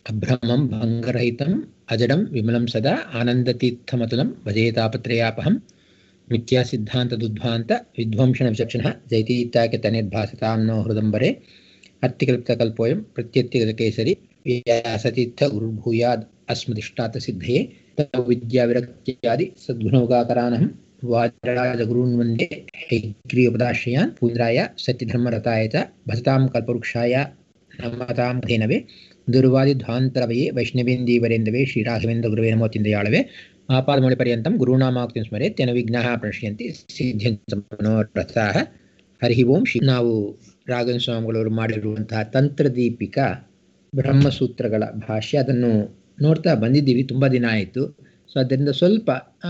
ಅಭ್ರಮಂ ಭಂಗರಹಿತಂ ಅಜಡಂ ವಿಮಲಂ ಸದಾ ಆನಂದತೀರ್ಥಮತುಲಂ ಭಜೇತಾಪತ್ರಯಾಪಹಂ ಮಿಥ್ಯಾ ಸಿದ್ಧಾಂತದುದ್ಭಾಂತ ವಿಧ್ವಂಸನ ವಿಚಕ್ಷಣಃ ಜೈತೀತ್ಯಾಖ್ಯತನಿರ್ಭಾಸತಾಂ ನೋ ಹೃದಂಬರೆ ಅರ್ಥಿಕಲ್ಪಿತಕಲ್ಪೋಯಂ ಪ್ರತ್ಯರ್ಥಿಗತಕೇಸರಿ ವ್ಯಾಸತೀರ್ಥ ಗುರುರ್ಭೂಯಾದ್ ಅಸ್ಮದಿಷ್ಟಾತ ಸಿದ್ಧಯೇ ವಿದ್ಯಾವಿರಕ್ತ್ಯಾದಿ ಸದ್ಗುಣೋಗಾಕರಾನಹಂ ವಾದರಾಜಗುರುನ್ ವಂದೇ ಹೈಗ್ರೀವಪದಾಶ್ರಯಾನ್ ಪೂಂದ್ರಾಯ ಸತ್ಯಧರ್ಮರತಾಯ ಚ ಭಜತಾಂ ಕಲ್ಪವೃಕ್ಷಾಯ ನಮತಾಂ ಧೇನವೇ ದುರ್ವಾದಿಧ್ವಾಂತರವಯೇ ವೈಷ್ಣವೇಂದೀವರೇಂದವೇ ಶ್ರೀರಾಘವೇಂದ್ರ ಗುರುವೇ ನಮೋತಿಂದಯಾಳವೇ ಆಪಾದಮೌಳಿ ಪರ್ಯಂತಂ ಗುರುನಾಮಾಕ್ತಿಂ ಸ್ಮರೆ ತೆನ ವಿಘ್ನಃ ಪ್ರಣಶ್ಯಂತಿ ಸಿದ್ಧ್ಯಂತಮನೋರಥಾಃ ಹರಿ ಓಂ ಶ್ರೀ ನಾವು ರಾಘವೇಂದ್ರ ಸ್ವಾಮಿಗಳವರು ಮಾಡಿರುವಂತಹ ತಂತ್ರದೀಪಿಕಾ ಬ್ರಹ್ಮಸೂತ್ರಗಳ ಭಾಷ್ಯ ಅದನ್ನು ನೋಡ್ತಾ ಬಂದಿದ್ದೀವಿ ತುಂಬ ದಿನ ಆಯಿತು ಸೊ ಅದರಿಂದ ಸ್ವಲ್ಪ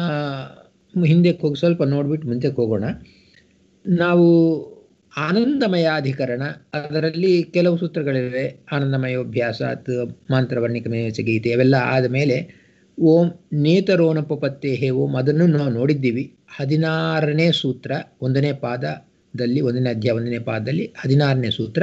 ಹಿಂದಕ್ಕೆ ಹೋಗಿ ಸ್ವಲ್ಪ ನೋಡ್ಬಿಟ್ಟು ಮುಂದಕ್ಕೆ ಹೋಗೋಣ ನಾವು ಆನಂದಮಯಾಧಿಕರಣ ಅದರಲ್ಲಿ ಕೆಲವು ಸೂತ್ರಗಳಿವೆ ಆನಂದಮಯೋಭ್ಯಾಸ ಅಥವಾ ಮಂತ್ರವರ್ಣಿಕಮೇಚ ಗೀತೆ ಅವೆಲ್ಲ ಆದ ಮೇಲೆ ಓಂ ನೇತರೋನಪತ್ತೆ ಹೇ ಓಂ ಅದನ್ನು ನಾವು ನೋಡಿದ್ದೀವಿ ಹದಿನಾರನೇ ಸೂತ್ರ ಒಂದನೇ ಪಾದದಲ್ಲಿ ಒಂದನೇ ಅಧ್ಯಾಯ ಒಂದನೇ ಪಾದದಲ್ಲಿ ಹದಿನಾರನೇ ಸೂತ್ರ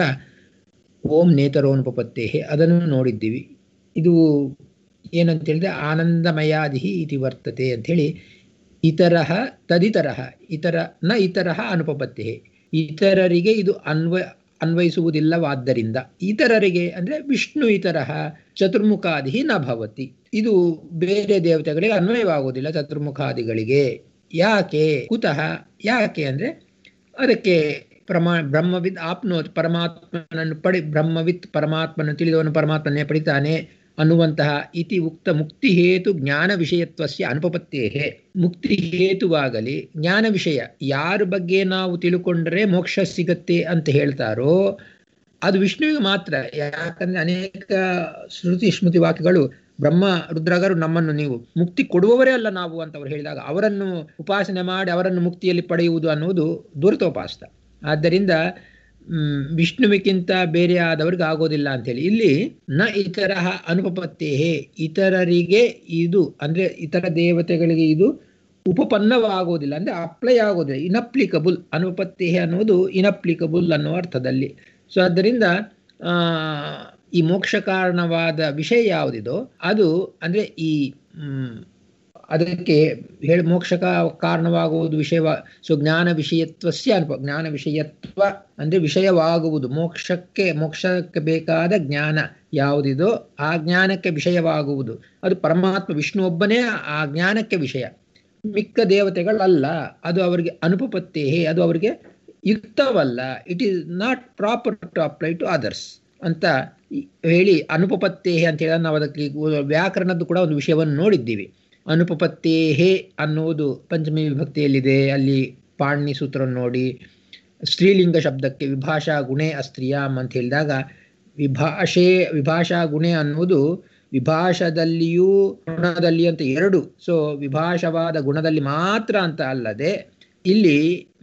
ಓಂ ನೇತರೋನುಪಪತ್ತೆ ಹೇ ಅದನ್ನು ನೋಡಿದ್ದೀವಿ ಇದು ಏನಂತ ಹೇಳಿದ್ರೆ ಆನಂದಮಯಾದಿ ಇತಿ ವರ್ತತೆ ಅಂಥೇಳಿ ಇತರ ತದಿತರ ಇತರ ನ ಇತರ ಅನುಪಪತ್ತೆ ಇತರರಿಗೆ ಇದು ಅನ್ವ ಅನ್ವಯಿಸುವುದಿಲ್ಲವಾದ್ದರಿಂದ ಇತರರಿಗೆ ಅಂದರೆ ವಿಷ್ಣು ಇತರ ಚತುರ್ಮುಖಾದಿ ನ ಭವತಿ ಇದು ಬೇರೆ ದೇವತೆಗಳಿಗೆ ಅನ್ವಯವಾಗುವುದಿಲ್ಲ ಚತುರ್ಮುಖಾದಿಗಳಿಗೆ ಯಾಕೆ ಕುತಃ ಯಾಕೆ ಅಂದರೆ ಅದಕ್ಕೆ ಪ್ರಮಾ ಬ್ರಹ್ಮವಿದ್ ಆಪ್ನೋತ್ ಪರಮಾತ್ಮನನ್ನು ಪಡಿ ಬ್ರಹ್ಮವಿತ್ ಪರಮಾತ್ಮನ ತಿಳಿದವನು ಪರಮಾತ್ಮನೇ ಪಡಿತಾನೆ ಅನ್ನುವಂತಹ ಇತಿ ಉಕ್ತ ಮುಕ್ತಿ ಹೇತು ಜ್ಞಾನ ವಿಷಯತ್ವಸ್ಯ ಅನುಪಪತ್ತೇ ಮುಕ್ತಿ ಹೇತುವಾಗಲಿ ಜ್ಞಾನ ವಿಷಯ ಯಾರ ಬಗ್ಗೆ ನಾವು ತಿಳ್ಕೊಂಡ್ರೆ ಮೋಕ್ಷ ಸಿಗತ್ತೆ ಅಂತ ಹೇಳ್ತಾರೋ ಅದು ವಿಷ್ಣುವಿಗೆ ಮಾತ್ರ ಯಾಕಂದ್ರೆ ಅನೇಕ ಶ್ರುತಿ ಸ್ಮೃತಿ ವಾಕ್ಯಗಳು ಬ್ರಹ್ಮ ರುದ್ರಗರು ನಮ್ಮನ್ನು ನೀವು ಮುಕ್ತಿ ಕೊಡುವವರೇ ಅಲ್ಲ ನಾವು ಅಂತ ಅವರು ಹೇಳಿದಾಗ ಅವರನ್ನು ಉಪಾಸನೆ ಮಾಡಿ ಅವರನ್ನು ಮುಕ್ತಿಯಲ್ಲಿ ಪಡೆಯುವುದು ಅನ್ನುವುದು ದುರಿತೋಪಾಸ್ತ ಆದ್ದರಿಂದ ವಿಷ್ಣುವಿಗಿಂತ ಬೇರೆ ಆದವ್ರಿಗೆ ಆಗೋದಿಲ್ಲ ಅಂತೇಳಿ ಇಲ್ಲಿ ನ ಇತರ ಅನುಪಪತ್ತೇಹೇ ಇತರರಿಗೆ ಇದು ಅಂದರೆ ಇತರ ದೇವತೆಗಳಿಗೆ ಇದು ಉಪಪನ್ನವಾಗೋದಿಲ್ಲ ಅಂದರೆ ಅಪ್ಲೈ ಆಗೋದಿಲ್ಲ ಇನಪ್ಲಿಕಬುಲ್ ಅನುಪತ್ತೇಹೆ ಅನ್ನೋದು ಇನಪ್ಲಿಕಬುಲ್ ಅನ್ನೋ ಅರ್ಥದಲ್ಲಿ ಸೊ ಆದ್ದರಿಂದ ಈ ಮೋಕ್ಷ ಕಾರಣವಾದ ವಿಷಯ ಯಾವುದಿದೋ ಅದು ಅಂದರೆ ಈ ಅದಕ್ಕೆ ಹೇಳಿ ಮೋಕ್ಷ ಕಾರಣವಾಗುವುದು ವಿಷಯವ ಸೊ ಜ್ಞಾನ ವಿಷಯತ್ವಸ್ಯ ಅನುಪ ಜ್ಞಾನ ವಿಷಯತ್ವ ಅಂದರೆ ವಿಷಯವಾಗುವುದು ಮೋಕ್ಷಕ್ಕೆ ಮೋಕ್ಷಕ್ಕೆ ಬೇಕಾದ ಜ್ಞಾನ ಯಾವುದಿದೋ ಆ ಜ್ಞಾನಕ್ಕೆ ವಿಷಯವಾಗುವುದು ಅದು ಪರಮಾತ್ಮ ವಿಷ್ಣು ಒಬ್ಬನೇ ಆ ಜ್ಞಾನಕ್ಕೆ ವಿಷಯ ಮಿಕ್ಕ ದೇವತೆಗಳಲ್ಲ ಅದು ಅವರಿಗೆ ಅನುಪಪತ್ತೇ ಅದು ಅವರಿಗೆ ಯುಕ್ತವಲ್ಲ it is not proper to apply to others ಅಂತ ಹೇಳಿ ಅನುಪಪತ್ತೇ ಅಂತ ಹೇಳಿ ನಾವು ಅದಕ್ಕೆ ವ್ಯಾಕರಣದ್ದು ಕೂಡ ಒಂದು ವಿಷಯವನ್ನು ನೋಡಿದ್ದೀವಿ ಅನುಪಪತ್ತೇಹೇ ಅನ್ನುವುದು ಪಂಚಮಿ ವಿಭಕ್ತಿಯಲ್ಲಿದೆ ಅಲ್ಲಿ ಪಾಣಿ ಸೂತ್ರವನ್ನು ನೋಡಿ ಸ್ತ್ರೀಲಿಂಗ ಶಬ್ದಕ್ಕೆ ವಿಭಾಷಾ ಗುಣೆ ಅಸ್ತ್ರೀಯಾಮ್ ಅಂತ ಹೇಳಿದಾಗ ವಿಭಾಷೆ ವಿಭಾಷಾ ಗುಣೆ ಅನ್ನುವುದು ವಿಭಾಷದಲ್ಲಿಯೂ ಗುಣದಲ್ಲಿ ಅಂತ ಎರಡು ಸೊ ವಿಭಾಷವಾದ ಗುಣದಲ್ಲಿ ಮಾತ್ರ ಅಂತ ಅಲ್ಲದೆ ಇಲ್ಲಿ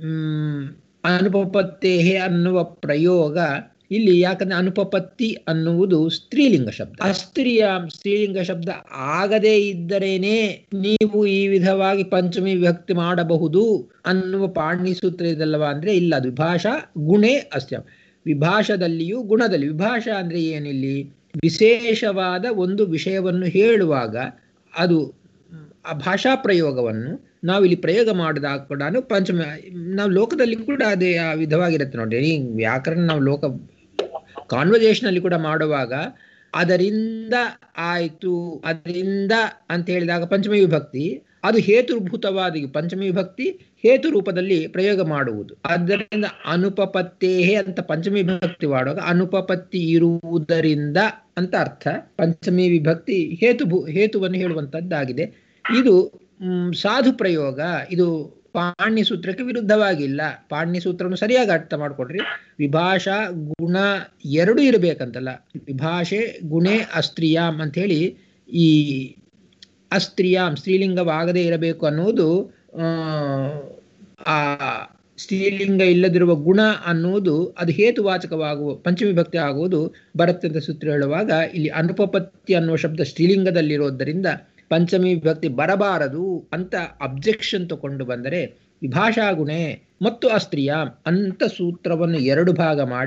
ಅನುಪಪತ್ತೇಹೆ ಅನ್ನುವ ಪ್ರಯೋಗ ಇಲ್ಲಿ ಯಾಕಂದ್ರೆ ಅನುಪಪತ್ತಿ ಅನ್ನುವುದು ಸ್ತ್ರೀಲಿಂಗ ಶಬ್ದ ಅಸ್ತ್ರೀಯ ಸ್ತ್ರೀಲಿಂಗ ಶಬ್ದ ಆಗದೇ ಇದ್ದರೇನೆ ನೀವು ಈ ವಿಧವಾಗಿ ಪಂಚಮಿ ವಿಭಕ್ತಿ ಮಾಡಬಹುದು ಅನ್ನುವ ಪಾಣಿ ಸೂತ್ರ ಇದಲ್ಲವಾ ಅಂದ್ರೆ ಇಲ್ಲ ಅದು ವಿಭಾಷಾ ಗುಣೇ ಅಸ್ತ್ಯ ವಿಭಾಷದಲ್ಲಿಯೂ ಗುಣದಲ್ಲಿ ವಿಭಾಷಾ ಅಂದ್ರೆ ಏನಿಲ್ಲಿ ವಿಶೇಷವಾದ ಒಂದು ವಿಷಯವನ್ನು ಹೇಳುವಾಗ ಅದು ಆ ಭಾಷಾ ಪ್ರಯೋಗವನ್ನು ನಾವು ಇಲ್ಲಿ ಪ್ರಯೋಗ ಮಾಡಿದಾಗ ಕೂಡ ಪಂಚಮಿ ನಾವು ಲೋಕದಲ್ಲಿ ಕೂಡ ಅದೇ ಆ ವಿಧವಾಗಿರುತ್ತೆ ನೋಡಿ ಈ ವ್ಯಾಕರಣ ನಾವು ಲೋಕ ಕಾನ್ವರ್ಸೇಷನಲ್ಲಿ ಕೂಡ ಮಾಡುವಾಗ ಅದರಿಂದ ಆಯಿತು ಅದರಿಂದ ಅಂತ ಹೇಳಿದಾಗ ಪಂಚಮಿ ವಿಭಕ್ತಿ ಅದು ಹೇತುಭೂತವಾದ ಪಂಚಮಿ ವಿಭಕ್ತಿ ಹೇತು ರೂಪದಲ್ಲಿ ಪ್ರಯೋಗ ಮಾಡುವುದು ಆದ್ದರಿಂದ ಅನುಪಪತ್ತೇಹೇ ಅಂತ ಪಂಚಮಿ ವಿಭಕ್ತಿ ಮಾಡುವಾಗ ಅನುಪಪತ್ತಿ ಇರುವುದರಿಂದ ಅಂತ ಅರ್ಥ ಪಂಚಮಿ ವಿಭಕ್ತಿ ಹೇತು ಹೇತುವನ್ನು ಹೇಳುವಂಥದ್ದಾಗಿದೆ ಇದು ಸಾಧು ಪ್ರಯೋಗ ಇದು ಪಾಣ್ಯ ಸೂತ್ರಕ್ಕೆ ವಿರುದ್ಧವಾಗಿಲ್ಲ ಪಾಣ್ಯ ಸೂತ್ರವನ್ನು ಸರಿಯಾಗಿ ಅರ್ಥ ಮಾಡ್ಕೊಡ್ರಿ ವಿಭಾಷಾ ಗುಣ ಎರಡು ಇರಬೇಕಂತಲ್ಲ ವಿಭಾಷೆ ಗುಣೆ ಅಸ್ತ್ರೀಯಾಮ್ ಅಂತ ಹೇಳಿ ಈ ಅಸ್ತ್ರೀಯಾಮ್ ಸ್ತ್ರೀಲಿಂಗವಾಗದೇ ಇರಬೇಕು ಅನ್ನುವುದು ಆ ಸ್ತ್ರೀಲಿಂಗ ಇಲ್ಲದಿರುವ ಗುಣ ಅನ್ನುವುದು ಅದು ಹೇತುವಾಚಕವಾಗುವ ಪಂಚಮಿ ಭಕ್ತಿ ಆಗುವುದು ಬರುತ್ತೆ ಅಂತ ಸೂತ್ರ ಹೇಳುವಾಗ ಇಲ್ಲಿ ಅನುಪಪತ್ತಿ ಅನ್ನುವ ಶಬ್ದ ಸ್ತ್ರೀಲಿಂಗದಲ್ಲಿರೋದರಿಂದ ಪಂಚಮಿ ವಿಭಕ್ತಿ ಬರಬಾರದು ಅಂತ ಅಬ್ಜೆಕ್ಷನ್ ತಗೊಂಡು ಬಂದರೆ ವಿಭಾಷಾ ಗುಣೆ ಮತ್ತು ಅಸ್ತ್ರೀಯ ಅಂತ ಸೂತ್ರವನ್ನು ಎರಡು ಭಾಗ ಮಾಡಿ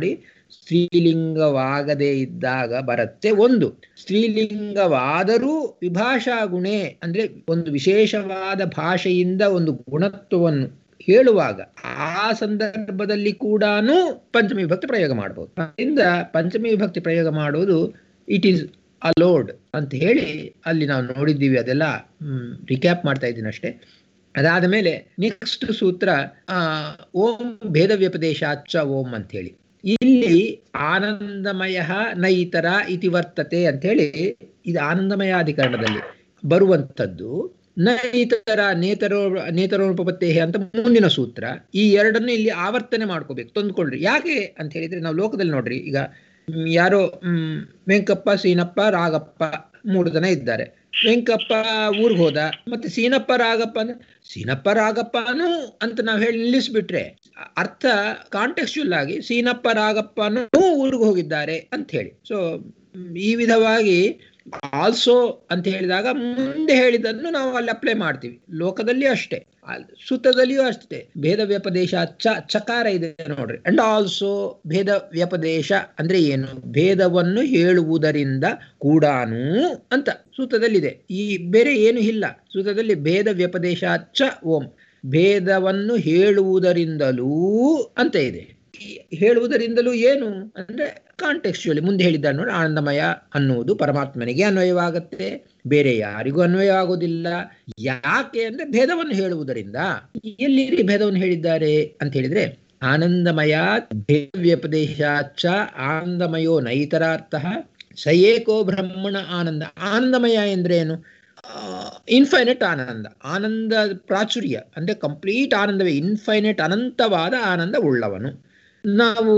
ಸ್ತ್ರೀಲಿಂಗವಾಗದೇ ಇದ್ದಾಗ ಬರುತ್ತೆ ಒಂದು ಸ್ತ್ರೀಲಿಂಗವಾದರೂ ವಿಭಾಷಾ ಗುಣೆ ಅಂದ್ರೆ ಒಂದು ವಿಶೇಷವಾದ ಭಾಷೆಯಿಂದ ಒಂದು ಗುಣತ್ವವನ್ನು ಹೇಳುವಾಗ ಆ ಸಂದರ್ಭದಲ್ಲಿ ಕೂಡ ಪಂಚಮಿ ವಿಭಕ್ತಿ ಪ್ರಯೋಗ ಮಾಡಬಹುದು ಅದರಿಂದ ಪಂಚಮಿ ವಿಭಕ್ತಿ ಪ್ರಯೋಗ ಮಾಡುವುದು ಇಟ್ ಈಸ್ ಅಲೋಡ್ ಅಂತ ಹೇಳಿ ಅಲ್ಲಿ ನಾವು ನೋಡಿದ್ದೀವಿ ಅದೆಲ್ಲ ರಿಕ್ಯಾಪ್ ಮಾಡ್ತಾ ಇದ್ದೀನಿ ಅಷ್ಟೇ ಅದಾದ ಮೇಲೆ ನೆಕ್ಸ್ಟ್ ಸೂತ್ರ ಆ ಓಂ ಭೇದ ವ್ಯಪದೇಶಾಚ ಓಂ ಅಂತ ಹೇಳಿ ಇಲ್ಲಿ ಆನಂದಮಯ ನೈತರ ಇತಿ ವರ್ತತೆ ಅಂತ ಹೇಳಿ ಇದು ಆನಂದಮಯಾಧಿಕರಣದಲ್ಲಿ ಬರುವಂಥದ್ದು ನೈತರ ನೇತರೋ ನೇತರೋಪತ್ತೇ ಅಂತ ಮುಂದಿನ ಸೂತ್ರ ಈ ಎರಡನ್ನು ಇಲ್ಲಿ ಆವರ್ತನೆ ಮಾಡ್ಕೋಬೇಕು ತಂದ್ಕೊಳ್ರಿ ಯಾಕೆ ಅಂತ ಹೇಳಿದ್ರೆ ನಾವು ಲೋಕದಲ್ಲಿ ನೋಡ್ರಿ ಈಗ ಯಾರೋ ಹ್ಮ್ ವೆಂಕಪ್ಪ ಸೀನಪ್ಪ ರಾಗಪ್ಪ ಮೂರು ಜನ ಇದ್ದಾರೆ ವೆಂಕಪ್ಪ ಊರಿಗೆ ಹೋದ ಮತ್ತೆ ಸೀನಪ್ಪ ರಾಗಪ್ಪ ಅಂದ್ರೆ ಸೀನಪ್ಪ ರಾಗಪ್ಪನು ಅಂತ ನಾವು ಹೇಳಿ ನಿಲ್ಲಿಸ್ಬಿಟ್ರೆ ಅರ್ಥ ಕಾಂಟೆಕ್ಸ್ಚುಲ್ ಆಗಿ ಸೀನಪ್ಪ ರಾಗಪ್ಪನೂ ಊರಿಗೆ ಹೋಗಿದ್ದಾರೆ ಅಂತ ಹೇಳಿ ಸೊ ಈ ವಿಧವಾಗಿ ಆಲ್ಸೋ ಅಂತ ಹೇಳಿದಾಗ ಮುಂದೆ ಹೇಳಿದ್ದನ್ನು ನಾವು ಅಲ್ಲಿ ಅಪ್ಲೈ ಮಾಡ್ತೀವಿ ಲೋಕದಲ್ಲಿ ಅಷ್ಟೇ ಸೂತ್ರದಲ್ಲಿಯೂ ಅಷ್ಟೇ ಭೇದ ವ್ಯಪದೇಶ ಚ ಚಕಾರ ಇದೆ ನೋಡ್ರಿ ಅಂಡ್ ಆಲ್ಸೋ ಭೇದ ವ್ಯಪದೇಶ ಅಂದ್ರೆ ಏನು ಭೇದವನ್ನು ಹೇಳುವುದರಿಂದ ಕೂಡಾನು ಅಂತ ಸೂತ್ರದಲ್ಲಿದೆ ಈ ಬೇರೆ ಏನು ಇಲ್ಲ ಸೂತ್ರದಲ್ಲಿ ಭೇದ ವ್ಯಪದೇಶ ಚ ಓಂ ಭೇದವನ್ನು ಹೇಳುವುದರಿಂದಲೂ ಅಂತ ಇದೆ ಹೇಳುವುದರಿಂದಲೂ ಏನು ಅಂದ್ರೆ ಕಾಂಟೆಕ್ಸ್ಚುಲಿ ಮುಂದೆ ಹೇಳಿದ್ದ ನೋಡಿ ಆನಂದಮಯ ಅನ್ನುವುದು ಪರಮಾತ್ಮನಿಗೆ ಅನ್ವಯವಾಗುತ್ತೆ ಬೇರೆ ಯಾರಿಗೂ ಅನ್ವಯವಾಗುವುದಿಲ್ಲ ಯಾಕೆ ಅಂದ್ರೆ ಭೇದವನ್ನು ಹೇಳುವುದರಿಂದ ಎಲ್ಲಿ ಭೇದವನ್ನು ಹೇಳಿದ್ದಾರೆ ಅಂತ ಹೇಳಿದ್ರೆ ಆನಂದಮಯ ವ್ಯಪದೇಶಾಚ ಆನಂದಮಯೋ ನೈತರಾರ್ಥ ಸ ಏಕೋ ಬ್ರಹ್ಮಣ ಆನಂದ ಆನಂದಮಯ ಎಂದ್ರೆ ಏನು ಇನ್ಫೈನೆಟ್ ಆನಂದ ಆನಂದ ಪ್ರಾಚುರ್ಯ ಅಂದ್ರೆ ಕಂಪ್ಲೀಟ್ ಆನಂದವೇ ಇನ್ಫೈನೆಟ್ ಅನಂತವಾದ ಆನಂದ ಉಳ್ಳವನು ನಾವು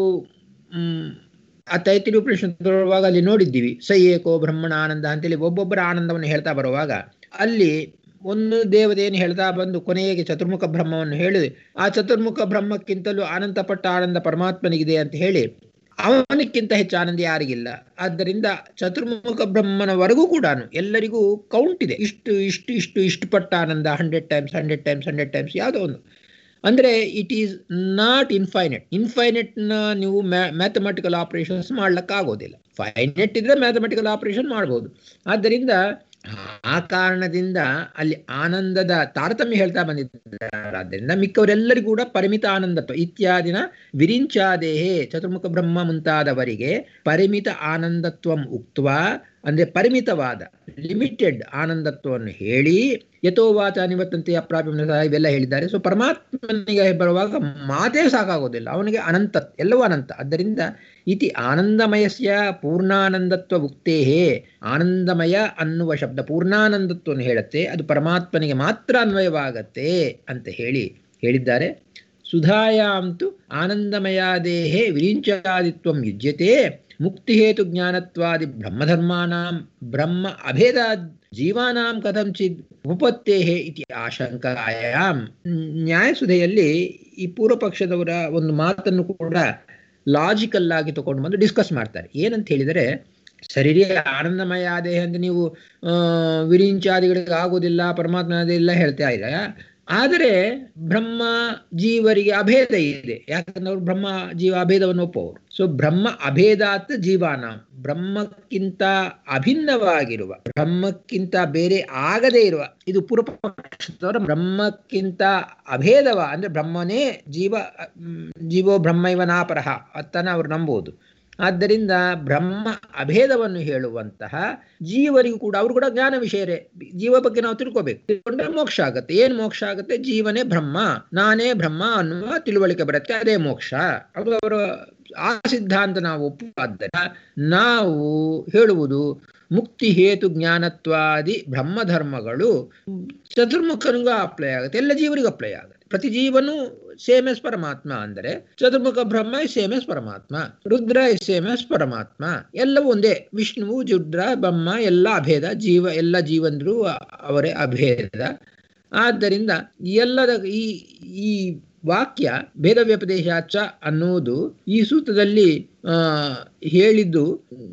ಆ ತೈತಿರಿ ಉಪನಿಷತ್ ಬರುವಾಗ ಅಲ್ಲಿ ನೋಡಿದ್ದೀವಿ ಸ ಏಕೋ ಬ್ರಹ್ಮಣ ಆನಂದ ಅಂತೇಳಿ ಒಬ್ಬೊಬ್ಬರ ಆನಂದವನ್ನು ಹೇಳ್ತಾ ಬರುವಾಗ ಅಲ್ಲಿ ಒಂದು ದೇವತೆಯನ್ನು ಹೇಳ್ತಾ ಬಂದು ಕೊನೆಗೆ ಚತುರ್ಮುಖ ಬ್ರಹ್ಮವನ್ನು ಹೇಳಿ ಆ ಚತುರ್ಮುಖ ಬ್ರಹ್ಮಕ್ಕಿಂತಲೂ ಅನಂತಪಟ್ಟ ಆನಂದ ಪರಮಾತ್ಮನಿಗಿದೆ ಅಂತ ಹೇಳಿ ಅವನಕ್ಕಿಂತ ಹೆಚ್ಚು ಆನಂದ ಯಾರಿಗಿಲ್ಲ ಆದ್ದರಿಂದ ಚತುರ್ಮುಖ ಬ್ರಹ್ಮನವರೆಗೂ ಕೂಡ ಎಲ್ಲರಿಗೂ ಕೌಂಟ್ ಇದೆ ಇಷ್ಟು ಇಷ್ಟು ಇಷ್ಟು ಇಷ್ಟು ಪಟ್ಟ ಆನಂದ hundred times hundred times hundred times ಯಾವುದೋ ಒಂದು ಅಂದರೆ ಇಟ್ ಈಸ್ ನಾಟ್ ಇನ್ಫೈನೆಟ್ ಇನ್ಫೈನೆಟ್ನ ನೀವು ಮ್ಯಾಥಮೆಟಿಕಲ್ ಆಪರೇಷನ್ಸ್ ಮಾಡ್ಲಿಕ್ಕಾಗೋದಿಲ್ಲ ಫೈನೆಟ್ ಇದ್ರೆ ಮ್ಯಾಥಮೆಟಿಕಲ್ ಆಪರೇಷನ್ ಮಾಡ್ಬೋದು ಆದ್ದರಿಂದ ಆ ಕಾರಣದಿಂದ ಅಲ್ಲಿ ಆನಂದದ ತಾರತಮ್ಯ ಹೇಳ್ತಾ ಬಂದಿದ್ದಾರೆ ಆದ್ದರಿಂದ ಮಿಕ್ಕವರೆಲ್ಲರಿಗೂ ಕೂಡ ಪರಿಮಿತ ಆನಂದತ್ವ ಇತ್ಯಾದಿನ ವಿರಿಂಚಾದೇಹೇ ಚತುರ್ಮುಖ ಬ್ರಹ್ಮ ಮುಂತಾದವರಿಗೆ ಪರಿಮಿತ ಆನಂದತ್ವಂ ಉಕ್ತ ಅಂದ್ರೆ ಪರಿಮಿತವಾದ ಲಿಮಿಟೆಡ್ ಆನಂದತ್ವವನ್ನು ಹೇಳಿ ಯಥೋವಾಚ ನಿವತ್ತಂತೆ ಅಪ್ರಾಪ್ಯ ಇವೆಲ್ಲ ಹೇಳಿದ್ದಾರೆ ಸೊ ಪರಮಾತ್ಮನಿಗೆ ಬರುವಾಗ ಮಾತೇ ಸಾಕಾಗೋದಿಲ್ಲ ಅವನಿಗೆ ಅನಂತ ಎಲ್ಲವೂ ಅನಂತ ಆದ್ದರಿಂದ ಇತಿ ಆನಂದಮಯಸ್ಯ ಪೂರ್ಣಾನಂದತ್ವ ಉಕ್ತೇಹೇ ಆನಂದಮಯ ಅನ್ನುವ ಶಬ್ದ ಪೂರ್ಣಾನಂದತ್ವವನ್ನು ಹೇಳುತ್ತೆ ಅದು ಪರಮಾತ್ಮನಿಗೆ ಮಾತ್ರ ಅನ್ವಯವಾಗತ್ತೆ ಅಂತ ಹೇಳಿ ಹೇಳಿದ್ದಾರೆ ಸುಧಾಯಾಂತು ಆನಂದಮಯಾದೇಹೇ ವಿರಿಂಚಾದಿತ್ವಂ ಯುಜ್ಯತೆ ಮುಕ್ತಿಹೇತು ಜ್ಞಾನತ್ವಾದಿ ಬ್ರಹ್ಮಧರ್ಮಾನಾಂ ಬ್ರಹ್ಮ ಅಭೇದ ಜೀವಾನಾಂ ಕಥಂಚಿತ್ ಉಪತ್ತೇಹೇ ಇತಿ ಆಶಂಕಾಯಾಮ್ ನ್ಯಾಯಸುಧೆಯಲ್ಲಿ ಈ ಪೂರ್ವ ಪಕ್ಷದವರ ಒಂದು ಮಾತನ್ನು ಕೂಡ ಲಾಜಿಕಲ್ ಆಗಿ ತಗೊಂಡು ಬಂದು ಡಿಸ್ಕಸ್ ಮಾಡ್ತಾರೆ ಏನಂತ ಹೇಳಿದರೆ ಸರಿರೇ ಆನಂದಮಯ ದೇಹ ಅಂತ ನೀವು ವಿರಿಂಚಾದಿಗಳಿಗೆ ಆಗೋದಿಲ್ಲ ಪರಮಾತ್ಮ ಇಲ್ಲ ಹೇಳ್ತಾ ಇದ್ದಾರೆ ಆದರೆ ಬ್ರಹ್ಮ ಜೀವರಿಗೆ ಅಭೇದ ಇದೆ ಯಾಕಂದ್ರೆ ಅವರು ಬ್ರಹ್ಮ ಜೀವ ಅಭೇದವನ್ನು ಒಪ್ಪುವವರು ಸೊ ಬ್ರಹ್ಮ ಅಭೇದಾತ್ ಜೀವಾನ ಬ್ರಹ್ಮಕ್ಕಿಂತ ಅಭಿನ್ನವಾಗಿರುವ ಬ್ರಹ್ಮಕ್ಕಿಂತ ಬೇರೆ ಆಗದೇ ಇರುವ ಇದು ಪೂರ್ವಪಕ್ಷದವರ ಬ್ರಹ್ಮಕ್ಕಿಂತ ಅಭೇದವ ಅಂದ್ರೆ ಬ್ರಹ್ಮನೇ ಜೀವ ಜೀವೋ ಬ್ರಹ್ಮೈವನಾಪರಹ ಅತ್ತನ ಅವರು ನಂಬುವುದು ಆದ್ದರಿಂದ ಬ್ರಹ್ಮ ಅಭೇದವನ್ನು ಹೇಳುವಂತಹ ಜೀವರಿಗೂ ಕೂಡ ಅವರು ಕೂಡ ಜ್ಞಾನ ವಿಷಯರೇ ಜೀವ ಬಗ್ಗೆ ನಾವು ತಿಳ್ಕೋಬೇಕು ತಿಳ್ಕೊಂಡ್ರೆ ಮೋಕ್ಷ ಆಗುತ್ತೆ ಏನ್ ಮೋಕ್ಷ ಆಗುತ್ತೆ ಜೀವನೇ ಬ್ರಹ್ಮ ನಾನೇ ಬ್ರಹ್ಮ ಅನ್ನುವ ತಿಳುವಳಿಕೆ ಬರುತ್ತೆ ಅದೇ ಮೋಕ್ಷ ಅದು ಅವರ ಆ ಸಿದ್ಧಾಂತ ನಾವು ಒಪ್ಪುವುದರಿಂದ ನಾವು ಹೇಳುವುದು ಮುಕ್ತಿ ಹೇತು ಜ್ಞಾನತ್ವಾದಿ ಬ್ರಹ್ಮಧರ್ಮಗಳು ಚತುರ್ಮುಖನಿಗೂ ಅಪ್ಲೈ ಆಗುತ್ತೆ ಎಲ್ಲ ಜೀವರಿಗೂ ಅಪ್ಲೈ ಆಗುತ್ತೆ ಪ್ರತಿ ಜೀವನು ಸೇಮ್ ಎಸ್ ಪರಮಾತ್ಮ ಅಂದರೆ ಚತುರ್ಮುಖ ಬ್ರಹ್ಮ ಸೇಮ್ ಎಸ್ ಪರಮಾತ್ಮ ರುದ್ರ ಸೇಮ್ ಎಸ್ ಪರಮಾತ್ಮ ಎಲ್ಲವೂ ಒಂದೇ ವಿಷ್ಣುವು ಜುಡ್ರ ಬ್ರಹ್ಮ ಎಲ್ಲ ಅಭೇದ ಜೀವ ಎಲ್ಲ ಜೀವಂದ್ರು ಅವರೇ ಅಭೇದ ಆದ್ದರಿಂದ ಎಲ್ಲದ ಈ ಈ ವಾಕ್ಯ ಭೇದ ವ್ಯಪದೇಶಾಚ ಅನ್ನುವುದು ಈ ಸೂತ್ರದಲ್ಲಿ ಆ ಹೇಳಿದ್ದು